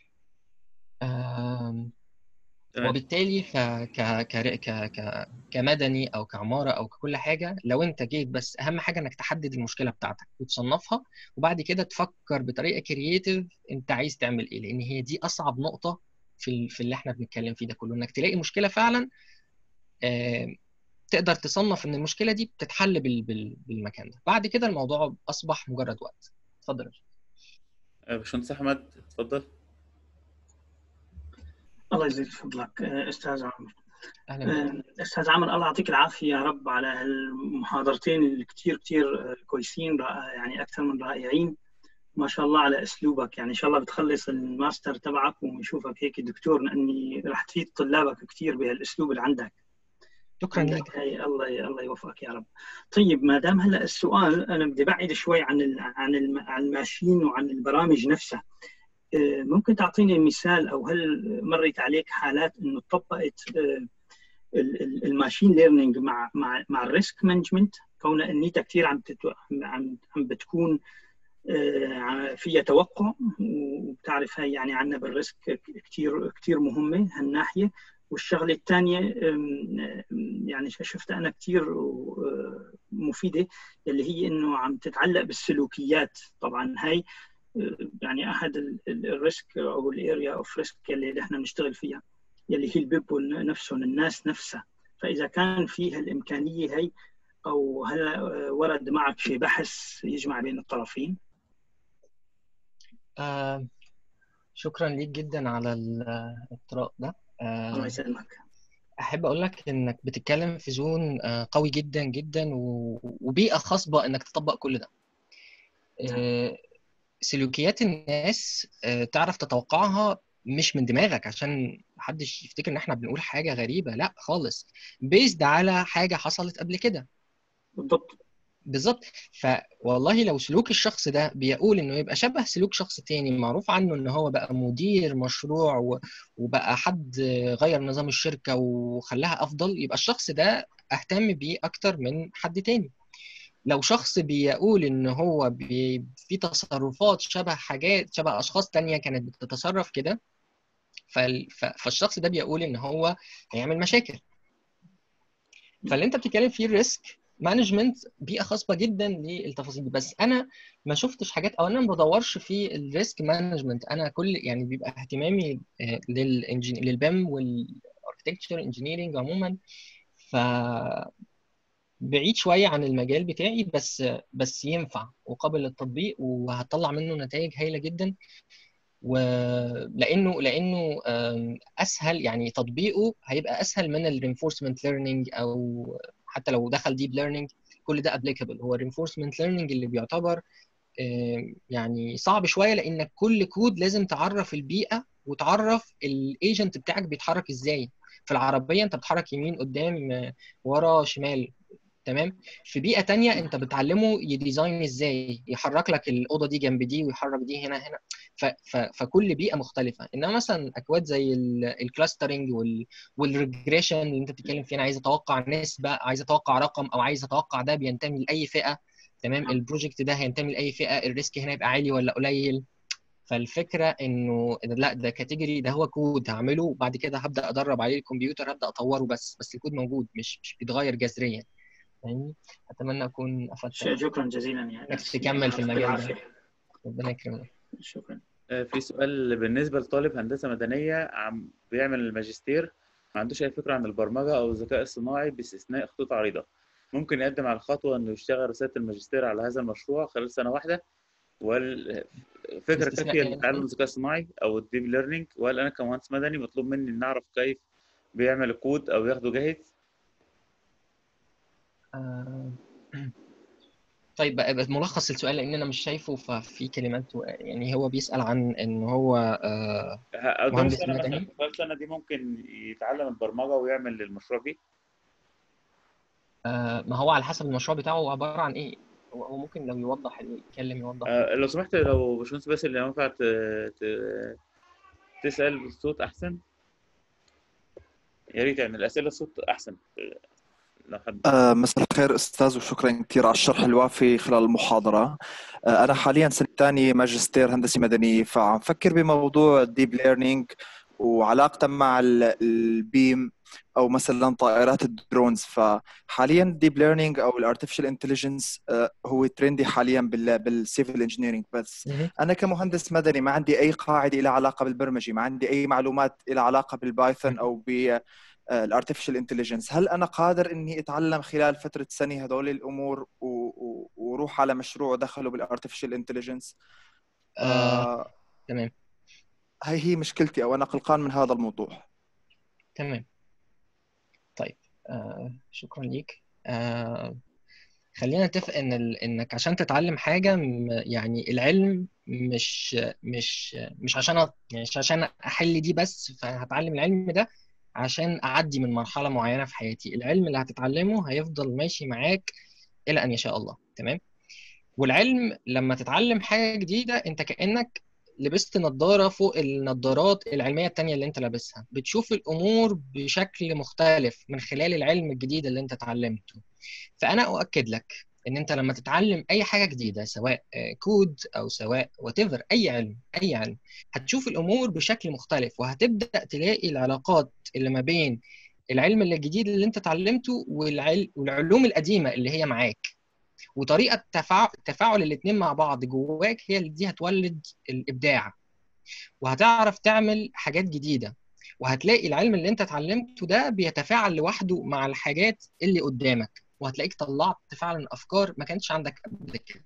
وبالتالي ف ك ك ك ك كمدني او كعماره او ككل حاجه لو انت جيت بس اهم حاجه انك تحدد المشكله بتاعتك وتصنفها وبعد كده تفكر بطريقه كرييتيف انت عايز تعمل ايه لان هي دي اصعب نقطه في في اللي احنا بنتكلم فيه ده كله انك تلاقي مشكله فعلا آه تقدر تصنف ان المشكله دي بتتحل بال بال بالمكان ده بعد كده الموضوع اصبح مجرد وقت اتفضل يا باشمهندس احمد اتفضل الله يزيد فضلك استاذ عمر اهلا استاذ عمر الله يعطيك العافيه يا رب على المحاضرتين اللي كثير كثير كويسين يعني اكثر من رائعين ما شاء الله على اسلوبك يعني ان شاء الله بتخلص الماستر تبعك ونشوفك هيك دكتور لاني راح تفيد طلابك كثير بهالاسلوب اللي عندك شكرا لك الله الله يوفقك يا رب طيب ما دام هلا السؤال انا بدي بعد شوي عن عن عن الماشين وعن البرامج نفسها ممكن تعطيني مثال او هل مرت عليك حالات انه طبقت الماشين ليرنينج مع مع مع الريسك مانجمنت كون انيتها كثير عم عم عم بتكون فيها توقع وبتعرف هاي يعني عندنا بالريسك كثير كثير مهمه هالناحيه والشغله الثانيه يعني شفت انا كثير مفيده اللي هي انه عم تتعلق بالسلوكيات طبعا هاي يعني احد الريسك او الاريا اوف ريسك اللي احنا بنشتغل فيها يلي هي البيبول نفسهم الناس نفسها فاذا كان فيها الامكانيه هي او هل ورد معك شيء بحث يجمع بين الطرفين؟ آه شكرا ليك جدا على الاطراء ده الله آه يسلمك احب اقول لك انك بتتكلم في زون آه قوي جدا جدا وبيئه خصبه انك تطبق كل ده آه سلوكيات الناس تعرف تتوقعها مش من دماغك عشان محدش يفتكر ان احنا بنقول حاجه غريبه لا خالص بيزد على حاجه حصلت قبل كده بالضبط بالظبط فوالله لو سلوك الشخص ده بيقول انه يبقى شبه سلوك شخص تاني معروف عنه ان هو بقى مدير مشروع وبقى حد غير نظام الشركه وخلاها افضل يبقى الشخص ده اهتم بيه اكتر من حد تاني لو شخص بيقول ان هو بي في تصرفات شبه حاجات شبه اشخاص تانية كانت بتتصرف كده فالشخص ده بيقول ان هو هيعمل مشاكل فاللي انت بتتكلم فيه الريسك مانجمنت بيئه خاصه جدا للتفاصيل دي بس انا ما شفتش حاجات او انا ما بدورش في الريسك مانجمنت انا كل يعني بيبقى اهتمامي للبيم والاركتكتشر انجينيرنج عموما ف بعيد شويه عن المجال بتاعي بس بس ينفع وقابل للتطبيق وهطلع منه نتائج هايله جدا ولانه لانه اسهل يعني تطبيقه هيبقى اسهل من الرينفورسمنت ليرنينج او حتى لو دخل ديب ليرنينج كل ده ابليكابل هو الرينفورسمنت ليرنينج اللي بيعتبر يعني صعب شويه لانك كل كود لازم تعرف البيئه وتعرف الايجنت بتاعك بيتحرك ازاي في العربيه انت بتتحرك يمين قدام ورا شمال تمام في بيئه تانية انت بتعلمه يديزاين ازاي يحرك لك الاوضه دي جنب دي ويحرك دي هنا هنا ف ف فكل بيئه مختلفه انما مثلا اكواد زي الكلاسترنج والريجريشن اللي انت بتتكلم فيه انا عايز اتوقع نسبه عايز اتوقع رقم او عايز اتوقع ده بينتمي لاي فئه تمام البروجكت ده هينتمي لاي فئه الريسك هنا يبقى عالي ولا قليل فالفكره انه لا ده كاتيجوري ده هو كود هعمله وبعد كده هبدا ادرب عليه الكمبيوتر هبدا اطوره بس بس الكود موجود مش مش بيتغير جذريا فاهمني اتمنى اكون افدت شكرا جزيلا يعني انك تكمل في المجال ده ربنا يكرمك شكرا في سؤال بالنسبة لطالب هندسة مدنية عم بيعمل الماجستير ما عندوش أي فكرة عن البرمجة أو الذكاء الصناعي باستثناء خطوط عريضة ممكن يقدم على الخطوة إنه يشتغل رسالة الماجستير على هذا المشروع خلال سنة واحدة والفكرة باستثناء كافية إيه؟ لتعلم الذكاء الصناعي أو الديب ليرنينج وهل أنا كمهندس مدني مطلوب مني إن أعرف كيف بيعمل الكود أو ياخده جاهز آه، طيب بقى بقى ملخص السؤال لان انا مش شايفه ففي كلمات و- يعني هو بيسأل عن ان هو آه، ه- قدام مهندس سنة مثلا مدني خلال السنة دي ممكن يتعلم البرمجة ويعمل المشروع بيه آه، ما هو على حسب المشروع بتاعه هو عبارة عن ايه هو هو ممكن لو يوضح يتكلم يوضح آه، لو سمحت لو باشمهندس باسل لو ينفع ت- ت- تسأل بالصوت أحسن يا ريت يعني الأسئلة الصوت أحسن لو حد آه، مساء الخير أستاذ وشكرا كثير على الشرح الوافي خلال المحاضرة آه، أنا حاليا سنة ثانية ماجستير هندسة مدنية فعم فكر بموضوع الديب ليرنينج وعلاقته مع ال- البيم أو مثلا طائرات الدرونز فحاليا الديب ليرنينج أو الارتفيشال انتليجنس هو ترندي حاليا بال بالسيفل انجينيرنج بس مهم. أنا كمهندس مدني ما عندي أي قاعدة لها علاقة بالبرمجة ما عندي أي معلومات لها علاقة بالبايثون أو ب الارتفيشال انتليجنس هل انا قادر اني اتعلم خلال فتره سنه هذول الامور و- و- واروح على مشروع دخله بالارتفيشال انتليجنس آه، تمام هاي هي مشكلتي او انا قلقان من هذا الموضوع تمام طيب آه، شكرا ليك آه، خلينا نتفق ان ال... انك عشان تتعلم حاجه م- يعني العلم مش مش مش عشان أ- يعني مش عشان احل دي بس فهتعلم العلم ده عشان اعدي من مرحله معينه في حياتي العلم اللي هتتعلمه هيفضل ماشي معاك الى ان يشاء الله تمام والعلم لما تتعلم حاجه جديده انت كانك لبست نظاره فوق النظارات العلميه التانية اللي انت لابسها بتشوف الامور بشكل مختلف من خلال العلم الجديد اللي انت اتعلمته فانا اؤكد لك ان انت لما تتعلم اي حاجه جديده سواء آه، كود او سواء وات اي علم اي علم هتشوف الامور بشكل مختلف وهتبدا تلاقي العلاقات اللي ما بين العلم الجديد اللي انت اتعلمته والعل... والعلوم القديمه اللي هي معاك وطريقه تفاعل تفاعل الاثنين مع بعض جواك هي اللي دي هتولد الابداع وهتعرف تعمل حاجات جديده وهتلاقي العلم اللي انت اتعلمته ده بيتفاعل لوحده مع الحاجات اللي قدامك وهتلاقيك طلعت فعلا افكار ما كانتش عندك قبل كده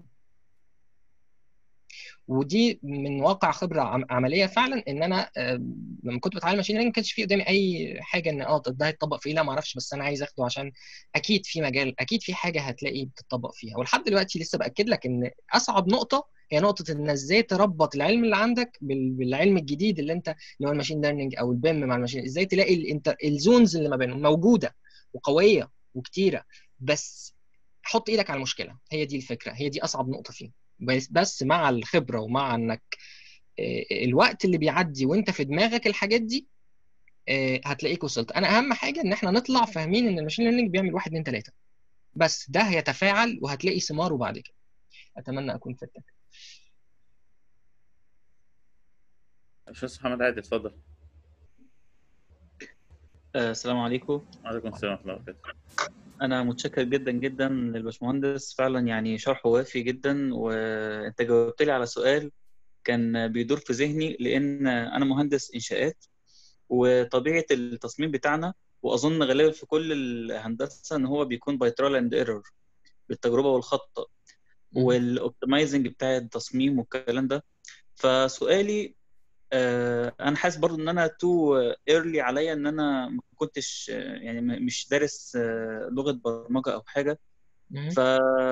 ودي من واقع خبره عم- عمليه فعلا ان انا آه، لما كنت بتعلم ماشين ليرنينج ما كانش في قدامي اي حاجه ان اه ده هيتطبق في ايه لا ما اعرفش بس انا عايز اخده عشان اكيد في مجال اكيد في حاجه هتلاقي بتطبق فيها ولحد دلوقتي لسه باكد لك ان اصعب نقطه هي نقطه ان ازاي تربط العلم اللي عندك بال- بالعلم الجديد اللي انت اللي هو الماشين ليرنينج او البيم مع الماشين ازاي تلاقي الانتر الزونز اللي ما بينهم موجوده وقويه وكتيره بس حط ايدك على المشكله هي دي الفكره هي دي اصعب نقطه فيه بس بس مع الخبره ومع انك آه، الوقت اللي بيعدي وانت في دماغك الحاجات دي آه، هتلاقيك وصلت انا اهم حاجه ان احنا نطلع فاهمين ان الماشين ليرنينج بيعمل واحد اتنين تلاته بس ده هيتفاعل وهتلاقي ثماره بعد كده اتمنى اكون فدتك باشمهندس محمد عادل اتفضل آه، السلام عليكم وعليكم السلام ورحمة الله وبركاته أنا متشكر جدا جدا للباشمهندس فعلا يعني شرحه وافي جدا وأنت جاوبت لي على سؤال كان بيدور في ذهني لأن أنا مهندس إنشاءات وطبيعة التصميم بتاعنا وأظن غالبا في كل الهندسة إن هو بيكون باي ترال أند ايرور بالتجربة والخطأ والاوبتمايزنج بتاع التصميم والكلام ده فسؤالي آه، انا حاسس برضو ان انا تو ايرلي عليا ان انا ما كنتش آه، يعني م- مش دارس آه، لغه برمجه او حاجه مهم. ف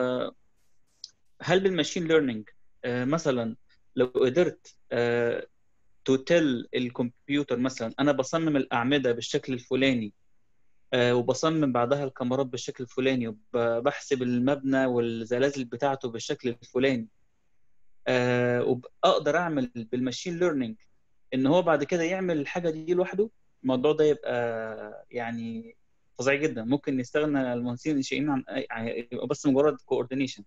هل بالماشين ليرنينج مثلا لو قدرت تو تيل الكمبيوتر مثلا انا بصمم الاعمده بالشكل الفلاني آه، وبصمم بعدها الكاميرات بالشكل الفلاني وبحسب المبنى والزلازل بتاعته بالشكل الفلاني آه، وأقدر أعمل بالماشين ليرنينج إن هو بعد كده يعمل الحاجة دي لوحده الموضوع ده يبقى يعني فظيع جدا ممكن نستغنى المهندسين الناشئين عن أي- عن- يبقى بس مجرد كوردينيشن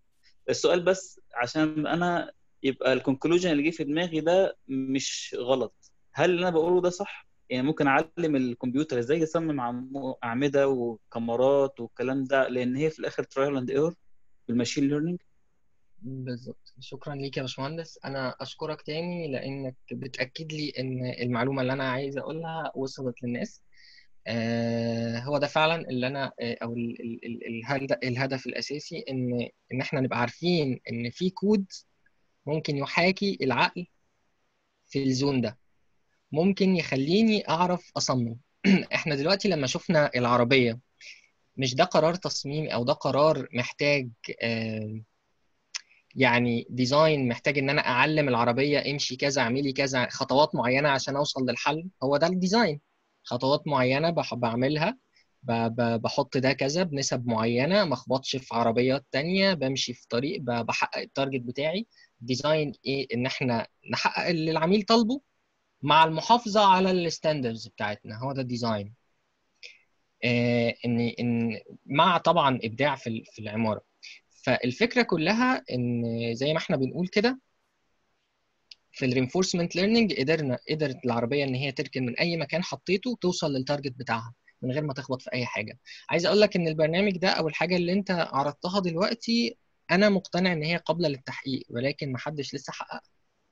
السؤال بس عشان انا يبقى الكونكلوجن اللي جه في دماغي ده مش غلط هل اللي انا بقوله ده صح يعني ممكن اعلم الكمبيوتر ازاي يصمم عم- اعمده وكاميرات والكلام ده لان هي في الاخر ترايل اند ايرور بالماشين ليرنينج بالظبط شكرا ليك يا باشمهندس انا اشكرك تاني لانك بتاكد لي ان المعلومه اللي انا عايز اقولها وصلت للناس آه هو ده فعلا اللي انا آه او ال- ال- ال- الهد- الهدف الاساسي ان ان احنا نبقى عارفين ان في كود ممكن يحاكي العقل في الزون ده ممكن يخليني اعرف اصمم احنا دلوقتي لما شفنا العربيه مش ده قرار تصميمي او ده قرار محتاج آه يعني ديزاين محتاج ان انا اعلم العربيه امشي كذا اعملي كذا خطوات معينه عشان اوصل للحل هو ده الديزاين خطوات معينه بح- بعملها ب- ب- بحط ده كذا بنسب معينه ما اخبطش في عربيات تانية بمشي في طريق ب- بحقق التارجت بتاعي ديزاين ايه ان احنا نحقق اللي العميل طالبه مع المحافظه على الستاندردز بتاعتنا هو ده الديزاين آه، ان ان مع طبعا ابداع في ال- في العماره فالفكره كلها ان زي ما احنا بنقول كده في الرينفورسمنت ليرنينج قدرنا قدرت العربيه ان هي تركن من اي مكان حطيته توصل للتارجت بتاعها من غير ما تخبط في اي حاجه عايز اقول لك ان البرنامج ده او الحاجه اللي انت عرضتها دلوقتي انا مقتنع ان هي قابله للتحقيق ولكن محدش لسه حققها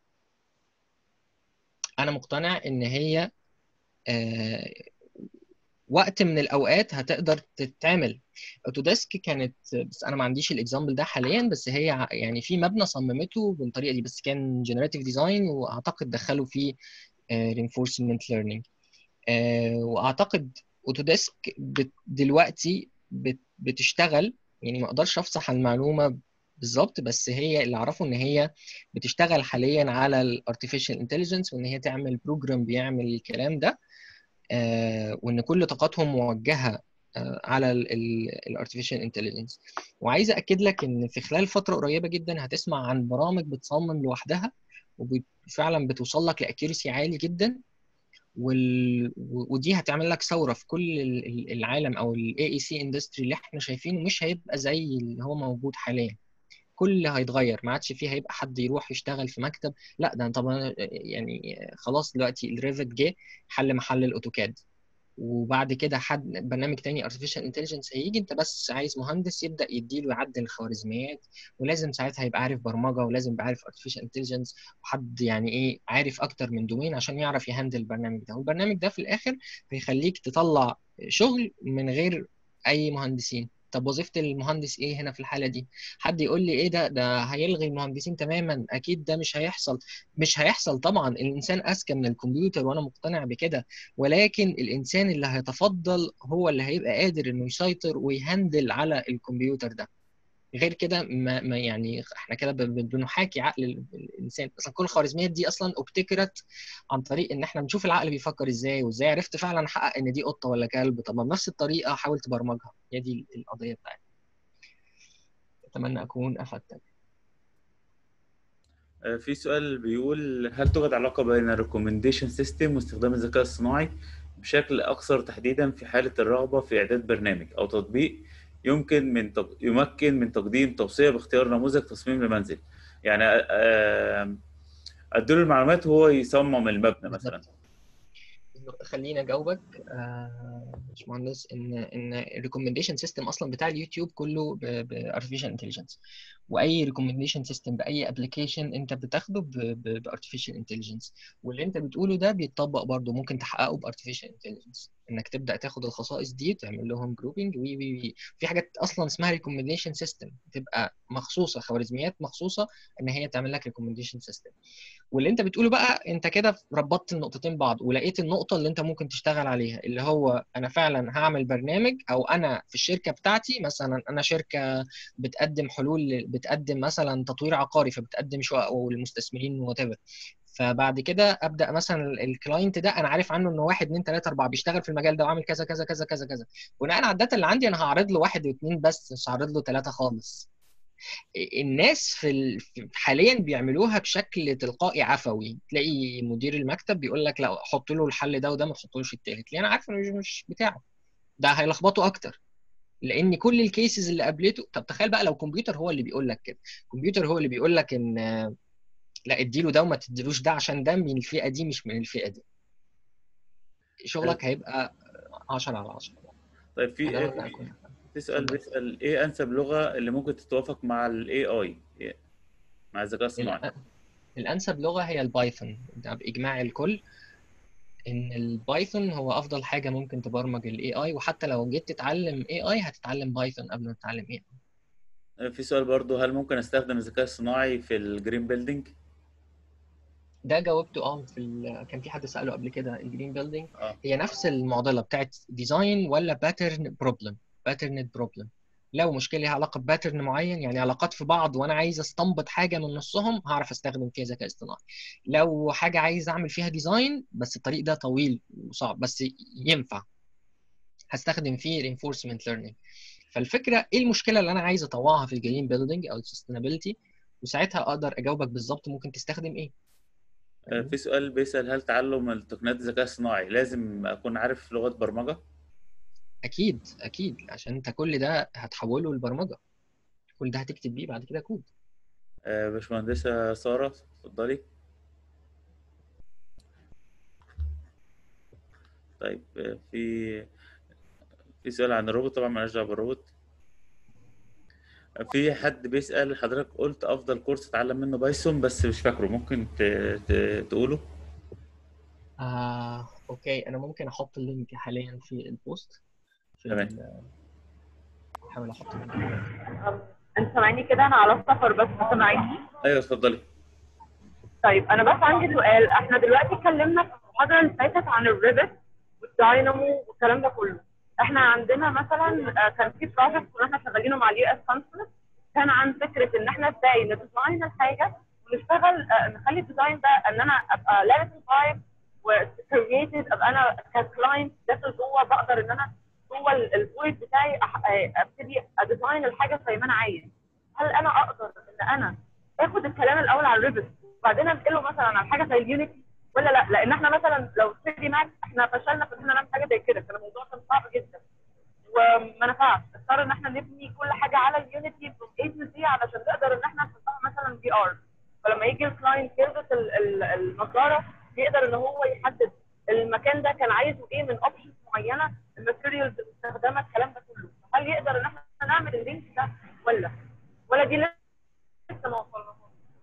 انا مقتنع ان هي آه، وقت من الاوقات هتقدر تتعمل اوتوديسك كانت بس انا ما عنديش الاكزامبل ده حاليا بس هي ع- يعني في مبنى صممته بالطريقه دي بس كان جنراتيف ديزاين واعتقد دخلوا فيه رينفورسمنت ليرنينج واعتقد اوتوديسك بت- دلوقتي بت- بتشتغل يعني ما اقدرش افصح عن المعلومه بالظبط بس هي اللي اعرفه ان هي بتشتغل حاليا على الارتفيشال انتليجنس وان هي تعمل بروجرام بيعمل الكلام ده آه، وان كل طاقتهم موجهه آه، على الارتفيشال انتليجنس وعايز اكد لك ان في خلال فتره قريبه جدا هتسمع عن برامج بتصمم لوحدها وفعلا بتوصل لك لاكيرسي عالي جدا وال... و- ودي هتعمل لك ثوره في كل ال- ال- العالم او الاي اي سي اندستري اللي احنا شايفينه مش هيبقى زي اللي هو موجود حاليا كل هيتغير ما عادش فيه هيبقى حد يروح يشتغل في مكتب لا ده طبعا يعني خلاص دلوقتي الريفت جه حل محل الاوتوكاد وبعد كده حد برنامج تاني artificial intelligence هيجي انت بس عايز مهندس يبدا يديله يعدل الخوارزميات ولازم ساعتها يبقى عارف برمجه ولازم يبقى عارف artificial intelligence وحد يعني ايه عارف اكتر من دومين عشان يعرف يهندل البرنامج ده والبرنامج ده في الاخر هيخليك تطلع شغل من غير اي مهندسين طب وظيفة المهندس ايه هنا في الحالة دي؟ حد يقول لي ايه ده ده هيلغي المهندسين تماما اكيد ده مش هيحصل مش هيحصل طبعا الانسان اذكى من الكمبيوتر وانا مقتنع بكده ولكن الانسان اللي هيتفضل هو اللي هيبقى قادر انه يسيطر ويهندل على الكمبيوتر ده غير كده ما, ما يعني احنا كده ب- ب- بنحاكي عقل ال- الانسان اصلا كل الخوارزميات دي اصلا ابتكرت عن طريق ان احنا بنشوف العقل بيفكر ازاي وازاي عرفت فعلا احقق ان دي قطه ولا كلب طب ما بنفس الطريقه حاول تبرمجها هي دي القضيه بتاعتنا اتمنى اكون افدتك آه، في سؤال بيقول هل توجد علاقة بين الريكومنديشن سيستم واستخدام الذكاء الصناعي بشكل أكثر تحديدا في حالة الرغبة في إعداد برنامج أو تطبيق يمكن من تق... يمكن من تقديم توصية باختيار نموذج تصميم لمنزل يعني آه، أديله المعلومات وهو يصمم المبنى مثلا بالظبط. خليني اجاوبك آه، باشمهندس ان ان الريكومنديشن سيستم اصلا بتاع اليوتيوب كله بارتفيشال انتليجنس واي ريكومنديشن سيستم باي ابلكيشن انت بتاخده بارتفيشال انتليجنس واللي انت بتقوله ده بيتطبق برضه ممكن تحققه بارتفيشال انتليجنس انك تبدا تاخد الخصائص دي وتعمل لهم جروبنج وي وي وي في حاجات اصلا اسمها ريكومنديشن سيستم بتبقى مخصوصه خوارزميات مخصوصه ان هي تعمل لك ريكومنديشن سيستم واللي انت بتقوله بقى انت كده ربطت النقطتين بعض ولقيت النقطه اللي انت ممكن تشتغل عليها اللي هو انا فعلا هعمل برنامج او انا في الشركه بتاعتي مثلا انا شركه بتقدم حلول بتقدم مثلا تطوير عقاري فبتقدم شقق للمستثمرين وات فبعد كده ابدا مثلا الكلاينت ده انا عارف عنه انه واحد اثنين ثلاثه اربعه بيشتغل في المجال ده وعامل كذا كذا كذا كذا كذا بناء على الداتا اللي عندي انا هعرض له واحد واثنين بس مش هعرض له ثلاثه خالص الناس في ال... في- حاليا بيعملوها بشكل تلقائي عفوي تلاقي مدير المكتب بيقول لك لا حط له الحل ده وده ما تحطلوش التالت ليه انا عارف انه مش مش بتاعه ده هيلخبطه اكتر لان كل الكيسز اللي قابلته طب تخيل بقى لو كمبيوتر هو اللي بيقول لك كده كمبيوتر هو اللي بيقول لك ان آه، لا اديله ده وما تديلوش ده عشان ده من الفئه دي مش من الفئه دي شغلك هيبقى 10 على 10 طيب في فده اللي في- أكون- في سؤال اتفضل. بيسأل ايه انسب لغة اللي ممكن تتوافق مع الاي اي مع الذكاء الصناعي الأ- الانسب لغه هي البايثون ده باجماع الكل ان البايثون هو افضل حاجه ممكن تبرمج الاي اي وحتى لو جيت تتعلم اي اي هتتعلم بايثون قبل ما تتعلم اي اي في سؤال برضو هل ممكن استخدم الذكاء الصناعي في الجرين بيلدينج ده جاوبته اه في ال... كان في حد ساله قبل كده الجرين بيلدينج اه هي نفس المعضله بتاعت ديزاين ولا باترن بروبلم باترن بروبلم لو مشكله ليها علاقه بباترن معين يعني علاقات في بعض وانا عايز استنبط حاجه من نصهم هعرف استخدم فيها ذكاء اصطناعي لو حاجه عايز اعمل فيها ديزاين بس الطريق ده طويل وصعب بس ينفع هستخدم فيه reinforcement learning فالفكره ايه المشكله اللي انا عايز اطوعها في الجرين بيلدينج او السستينابيلتي وساعتها اقدر اجاوبك بالظبط ممكن تستخدم ايه آه، في سؤال بيسأل هل تعلم التقنيات الذكاء الصناعي لازم اكون عارف لغة برمجة اكيد اكيد عشان انت كل ده هتحوله لبرمجه كل ده هتكتب بيه بعد كده كود آه، باشمهندسة سارة اتفضلي طيب آه، في في سؤال عن الروبوت طبعا مالناش دعوة بالروبوت في حد بيسأل حضرتك قلت أفضل كورس اتعلم منه بايثون بس مش فاكره ممكن ت... ت... تقوله آه، اوكي انا ممكن احط اللينك حاليا في البوست في تمام. ال- احاول احط اللينك انت سامعني كده انا على السفر بس سامعني أيوه اتفضلي طيب انا بس عندي سؤال احنا دلوقتي اتكلمنا في المحاضره اللي فاتت عن الريفت والداينامو والكلام ده كله احنا عندنا مثلا آه، كان في بروجكت كنا احنا شغالينه مع اليو اس كونسولت كان عن فكره ان احنا ازاي نديزاين الحاجه ونشتغل آه، نخلي الديزاين ده ان انا ابقى لابس تايب وكرييتد ابقى انا ككلاينت داخل جوه بقدر ان انا جوه الفويد بتاعي أح- آه، ابتدي اديزاين الحاجه زي ما انا عايز هل انا اقدر ان انا اخد الكلام الاول على الريفت وبعدين انقله مثلا على حاجه زي اليونيتي ولا لا لان احنا مثلا لو 3 دي ماكس احنا فشلنا في ان احنا نعمل حاجه زي كده كان الموضوع كان صعب جدا وما نفعش اضطر ان احنا نبني كل حاجه على اليونيتي from A to Z علشان نقدر ان احنا نحطها مثلا في ار فلما يجي الكلاينت يلبس ال- ال- النظاره يقدر ان هو يحدد المكان ده كان عايزه ايه من اوبشنز معينه الماتيريالز المستخدمه الكلام ده كله هل يقدر ان احنا نعمل اللينك ده ولا ولا دي لسه ما وصلناش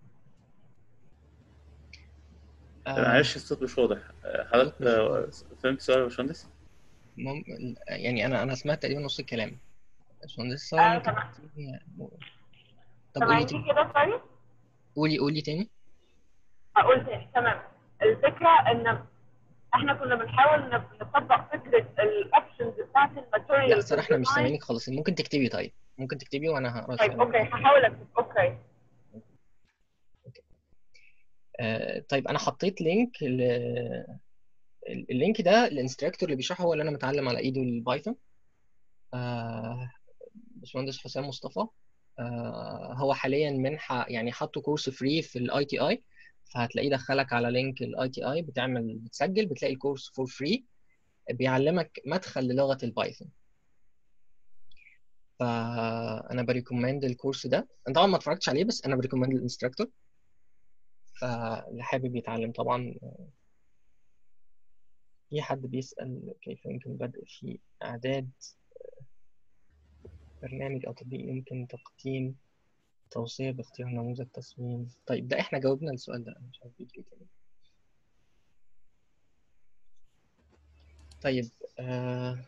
آه، معلش الصوت مش واضح آه، حضرتك آه، فهمت السؤال يا باشمهندس؟ مم... يعني انا انا سمعت تقريبا نص الكلام باشمهندس آه، سارة ممكن تمام. تكتبي- طب قولي سامعيني تاني كده طيب قولي قولي تاني هقول تاني تمام الفكره ان احنا كنا بنحاول نب- نطبق فكره الاوبشنز بتاعت الماتيريال لا صراحة احنا مش سامعينك خالص ممكن تكتبي طيب ممكن تكتبي وانا هقرا طيب السؤال اوكي هحاول اكتب اوكي آه، طيب انا حطيت لينك ل... اللينك ده الانستراكتور اللي بيشرحه هو اللي انا متعلم على ايده البايثون آه، باشمهندس حسام مصطفى آه، هو حاليا منحة يعني حطوا كورس فري في الاي تي اي فهتلاقيه دخلك على لينك الاي تي اي بتعمل بتسجل بتلاقي الكورس فور فري بيعلمك مدخل للغة البايثون فانا بريكومند الكورس ده انا طبعا ما اتفرجتش عليه بس انا بريكومند الانستراكتور فاللي حابب يتعلم طبعا في حد بيسأل كيف يمكن البدء في إعداد برنامج أو تطبيق يمكن تقديم توصية باختيار نموذج تصميم طيب ده إحنا جاوبنا السؤال ده أنا مش عارف بيجي إيه تاني طيب آه...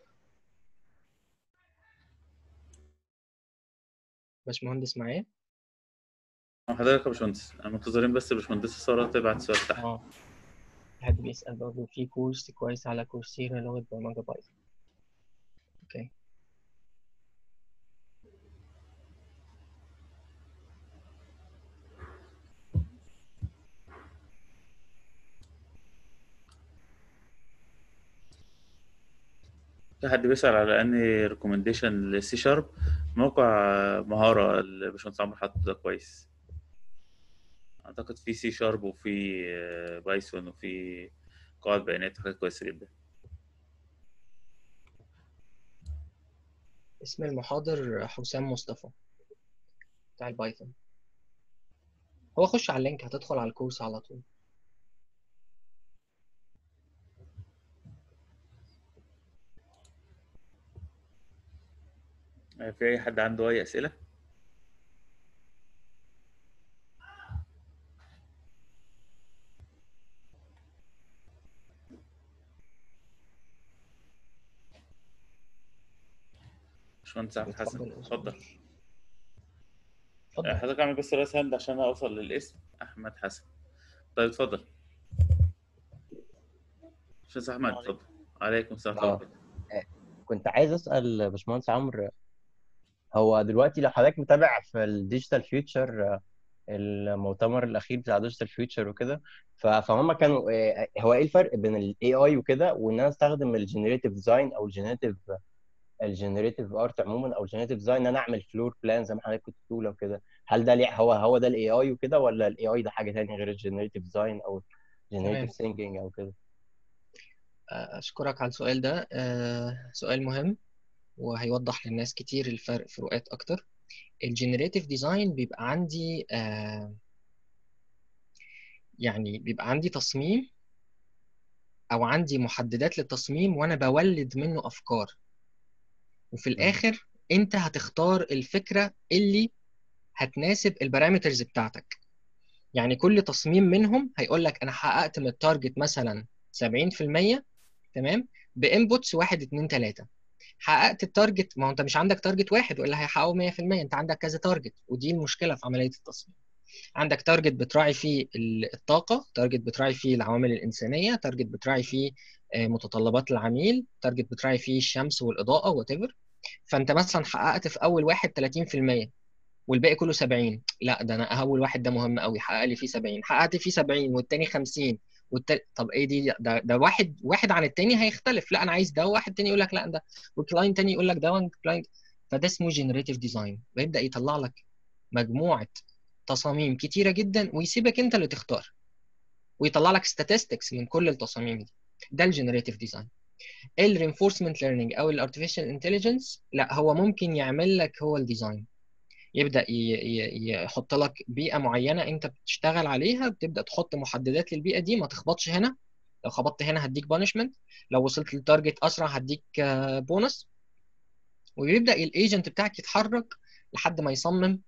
باشمهندس معايا حضرتك يا باشمهندس انا منتظرين بس الباشمهندسة سارة تبعت سؤال تحت اه حد بيسأل برضه في كورس كويس على كورسيرا لغة برمجة بايثون اوكي في حد بيسأل على اني ريكومنديشن للسي شارب موقع مهارة الباشمهندس عمرو حاطه ده كويس اعتقد في سي شارب وفي آه، بايثون وفي قواعد بيانات وحاجات كويسة جدا اسم المحاضر حسام مصطفى بتاع البايثون هو خش على اللينك هتدخل على الكورس على طول في أي حد عنده أي أسئلة؟ باشمهندس أحمد حسن اتفضل. اتفضل اتفضل حضرتك اعمل بس راس هاند عشان اوصل للاسم احمد حسن طيب اتفضل استاذ احمد اتفضل عليكم السلام آه. ورحمه الله كنت عايز اسال باشمهندس عمرو هو دلوقتي لو حضرتك متابع في الديجيتال فيوتشر المؤتمر الاخير بتاع ديجيتال فيوتشر وكده ف- فهم كانوا آه، هو ايه الفرق بين الاي اي وكده وان انا استخدم الجنريتيف ديزاين او الجنريتيف الجنريتيف ارت عموما او الجنريتيف ديزاين ان انا اعمل فلور بلان زي ما حضرتك كنت بتقول وكده هل ده ليه هو هو ده الاي اي وكده ولا الاي اي ده حاجه ثانيه غير الجنريتيف ديزاين او جنريتيف ثينكينج او كده أشكرك على السؤال ده آه، سؤال مهم وهيوضح للناس كتير الفرق فروقات أكتر الجنريتيف ديزاين بيبقى عندي آه، يعني بيبقى عندي تصميم أو عندي محددات للتصميم وأنا بولد منه أفكار وفي الآخر أنت هتختار الفكرة اللي هتناسب البارامترز بتاعتك يعني كل تصميم منهم هيقول لك أنا حققت من التارجت مثلا 70% تمام بانبوتس 1 2 3 حققت التارجت ما هو انت مش عندك تارجت واحد ولا هيحققه 100% انت عندك كذا تارجت ودي المشكله في عمليه التصميم عندك تارجت بتراعي فيه ال- الطاقه تارجت بتراعي فيه العوامل الانسانيه تارجت بتراعي فيه آه، متطلبات العميل تارجت بتراعي فيه الشمس والاضاءه وات فانت مثلا حققت في اول واحد 30% والباقي كله 70 لا ده انا اول واحد ده مهم قوي حقق لي فيه 70 حققت فيه 70 والتاني 50 والتاني طب ايه دي ده ده واحد واحد عن التاني هيختلف لا انا عايز ده وواحد تاني يقول لك لا ده وكلاينت تاني يقول لك ده وكلاينت فده اسمه جنريتيف ديزاين ويبدا يطلع لك مجموعه تصاميم كتيره جدا ويسيبك انت اللي تختار ويطلع لك statistics من كل التصاميم دي ده الجنريتيف ديزاين الرينفورسمنت ليرنينج او الارتفيشال انتليجنس لا هو ممكن يعمل لك هو الديزاين يبدا ي- ي- يحط لك بيئه معينه انت بتشتغل عليها بتبدا تحط محددات للبيئه دي ما تخبطش هنا لو خبطت هنا هديك بانشمنت لو وصلت للتارجت اسرع هديك بونص ويبدا الايجنت بتاعك يتحرك لحد ما يصمم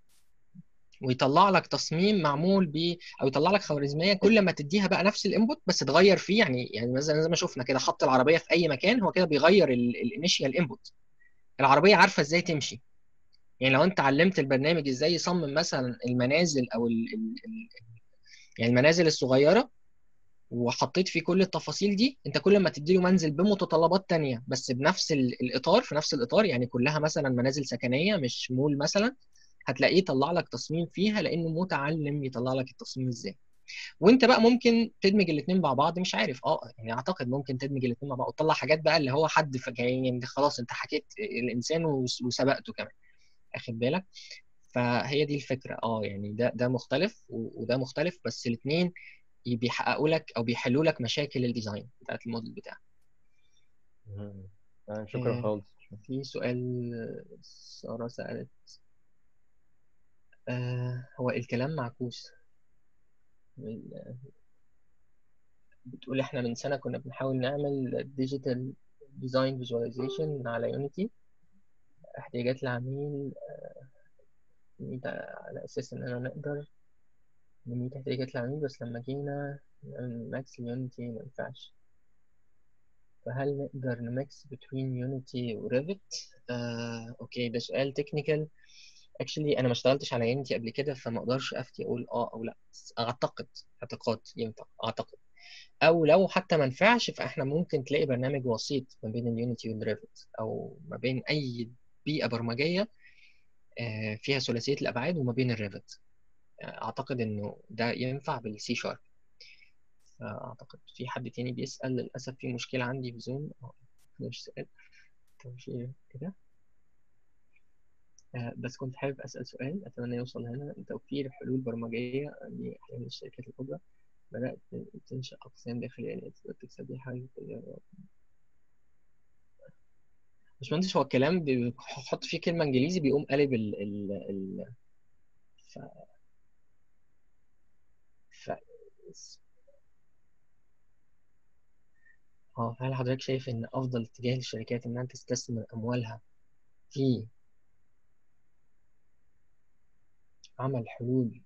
ويطلع لك تصميم معمول ب او يطلع لك خوارزميه كل ما تديها بقى نفس الانبوت بس تغير فيه يعني يعني مثلا زي ما شفنا كده حط العربيه في اي مكان هو كده بيغير الانيشال انبوت العربيه عارفه ازاي تمشي يعني لو انت علمت البرنامج ازاي يصمم مثلا المنازل او ال ال ال يعني المنازل الصغيره وحطيت فيه كل التفاصيل دي انت كل ما تدي له منزل بمتطلبات تانية بس بنفس ال- الاطار في نفس الاطار يعني كلها مثلا منازل سكنيه مش مول مثلا هتلاقيه يطلع لك تصميم فيها لانه متعلم يطلع لك التصميم ازاي وانت بقى ممكن تدمج الاثنين مع بعض مش عارف اه يعني اعتقد ممكن تدمج الاثنين مع بعض وتطلع حاجات بقى اللي هو حد ف- يعني خلاص انت حكيت الانسان وس- وسبقته كمان اخد بالك فهي دي الفكره اه يعني ده ده مختلف و- وده مختلف بس الاثنين بيحققوا لك او بيحلوا لك مشاكل الديزاين بتاعت الموديل بتاعك مم. آه، شكرا آه، خالص في سؤال سارة سألت آه هو الكلام معكوس ال- بتقول احنا من سنة كنا بنحاول نعمل ديجيتال ديزاين فيجواليزيشن على يونيتي احتياجات العميل نميت على أساس إن أنا نقدر نميت احتياجات العميل بس لما جينا نعمل ماكس اليونيتي ما ينفعش فهل نقدر نميكس بين يونيتي وريفت؟ آه، أوكي ده سؤال تكنيكال اكشلي انا ما اشتغلتش على يونيتي قبل كده فما اقدرش افتي اقول اه او لا بس اعتقد اعتقاد ينفع اعتقد او لو حتى ما نفعش فاحنا ممكن تلاقي برنامج وسيط ما بين اليونيتي والريفت او ما بين اي بيئه برمجيه آه، فيها ثلاثيه الابعاد وما بين الريفت اعتقد انه ده ينفع بالسي شارب اعتقد في حد تاني بيسال للاسف في مشكله عندي في زوم اه ده مش سؤال طب في كده آه، بس كنت حابب أسأل سؤال أتمنى يوصل هنا توفير حلول برمجية لأحيان الشركات الكبرى بدأت تنشأ أقسام داخلية لتكسب بيها حاجة باشمهندس هو الكلام بيحط فيه كلمة انجليزي بيقوم قالب ال ال ال ف... ف... اه هل حضرتك شايف ان افضل اتجاه للشركات انها تستثمر اموالها في عمل حلول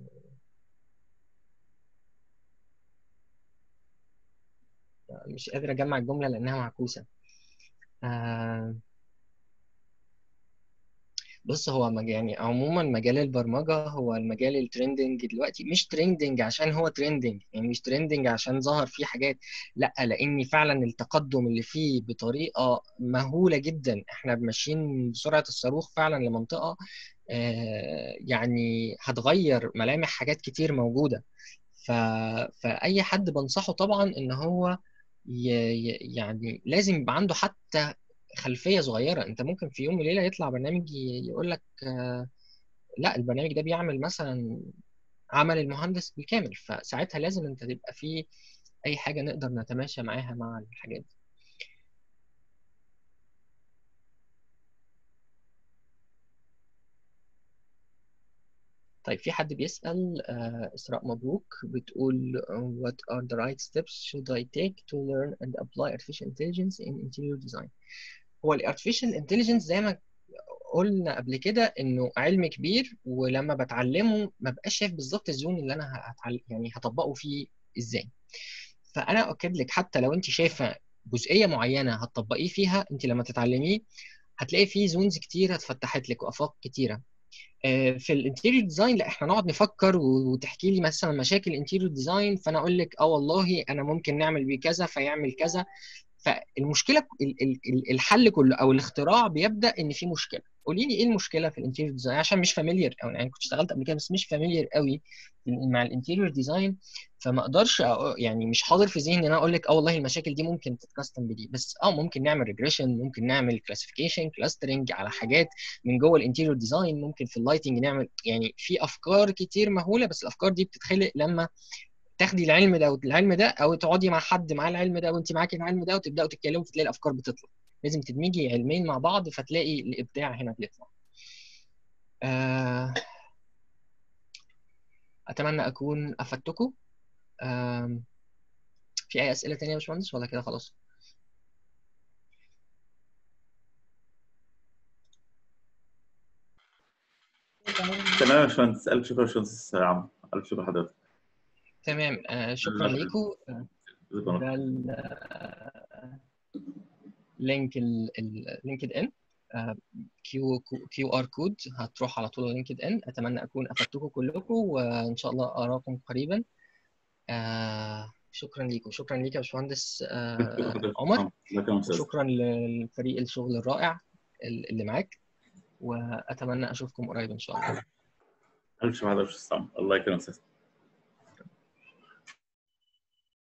آه، مش قادر اجمع الجملة لانها معكوسة آه، بص هو مج... يعني عموما مجال البرمجة هو المجال الترندنج دلوقتي مش ترندنج عشان هو ترندنج يعني مش ترندنج عشان ظهر فيه حاجات لا لأن فعلا التقدم اللي فيه بطريقة مهولة جدا احنا ماشيين بسرعة الصاروخ فعلا لمنطقة آه، يعني هتغير ملامح حاجات كتير موجودة ف... فأي حد بنصحه طبعا إن هو ي... ي- يعني لازم يبقى عنده حتى خلفيه صغيره انت ممكن في يوم وليله يطلع برنامج يقول لك لا البرنامج ده بيعمل مثلا عمل المهندس بالكامل فساعتها لازم انت تبقى في اي حاجه نقدر نتماشى معاها مع الحاجات دي طيب في حد بيسأل آه، إسراء مبروك بتقول uh, what are the right steps should I take to learn and apply artificial intelligence in interior design هو ال artificial intelligence زي ما قلنا قبل كده انه علم كبير ولما بتعلمه ما بقاش شايف بالظبط الزون اللي انا هتعلم يعني هطبقه فيه ازاي فانا اؤكد لك حتى لو انت شايفه جزئيه معينه هتطبقيه فيها انت لما تتعلميه هتلاقي فيه زونز كتير اتفتحت لك وافاق كتيره آه، في الانتيريور ديزاين لا احنا نقعد نفكر وتحكي لي مثلا مشاكل انتيريور ديزاين فانا اقول لك اه والله انا ممكن نعمل بيه كذا فيعمل كذا فالمشكله ال- ال- ال- الحل كله او الاختراع بيبدا ان في مشكله قولي لي ايه المشكله في الانتيريور ديزاين عشان مش فاميليار او يعني كنت اشتغلت قبل كده بس مش فاميليار قوي مع الانتيريور ديزاين فما اقدرش أق- يعني مش حاضر في ذهني ان انا اقول لك اه والله المشاكل دي ممكن تتكستم بدي بس اه ممكن نعمل ريجريشن ممكن نعمل كلاسيفيكيشن كلاسترنج على حاجات من جوه الانتيريور ديزاين ممكن في اللايتنج نعمل يعني في افكار كتير مهوله بس الافكار دي بتتخلق لما تاخدي العلم ده والعلم ده او تقعدي مع حد معاه العلم ده وانت معاكي العلم ده وتبداوا تتكلموا فتلاقي الافكار بتطلع لازم تدمجي علمين مع بعض فتلاقي الابداع هنا بيطلع آه، اتمنى اكون افدتكم آم، في اي اسئله تانية يا باشمهندس ولا كده خلاص تمام يا باشمهندس الف شكر يا باشمهندس عمرو الف شكر لحضرتك تمام آه، شكرا الله ليكم آه، ده اللينك اللينكد ان كيو كيو ار كود هتروح على طول لينكد ان اتمنى اكون افدتكم كلكم وان شاء الله اراكم قريبا آه، شكرا ليكم شكرا ليك يا باشمهندس آه، عمر شكرا للفريق الشغل الرائع اللي معاك واتمنى اشوفكم قريب ان شاء الله الف شكر لحضرتك الله يكرمك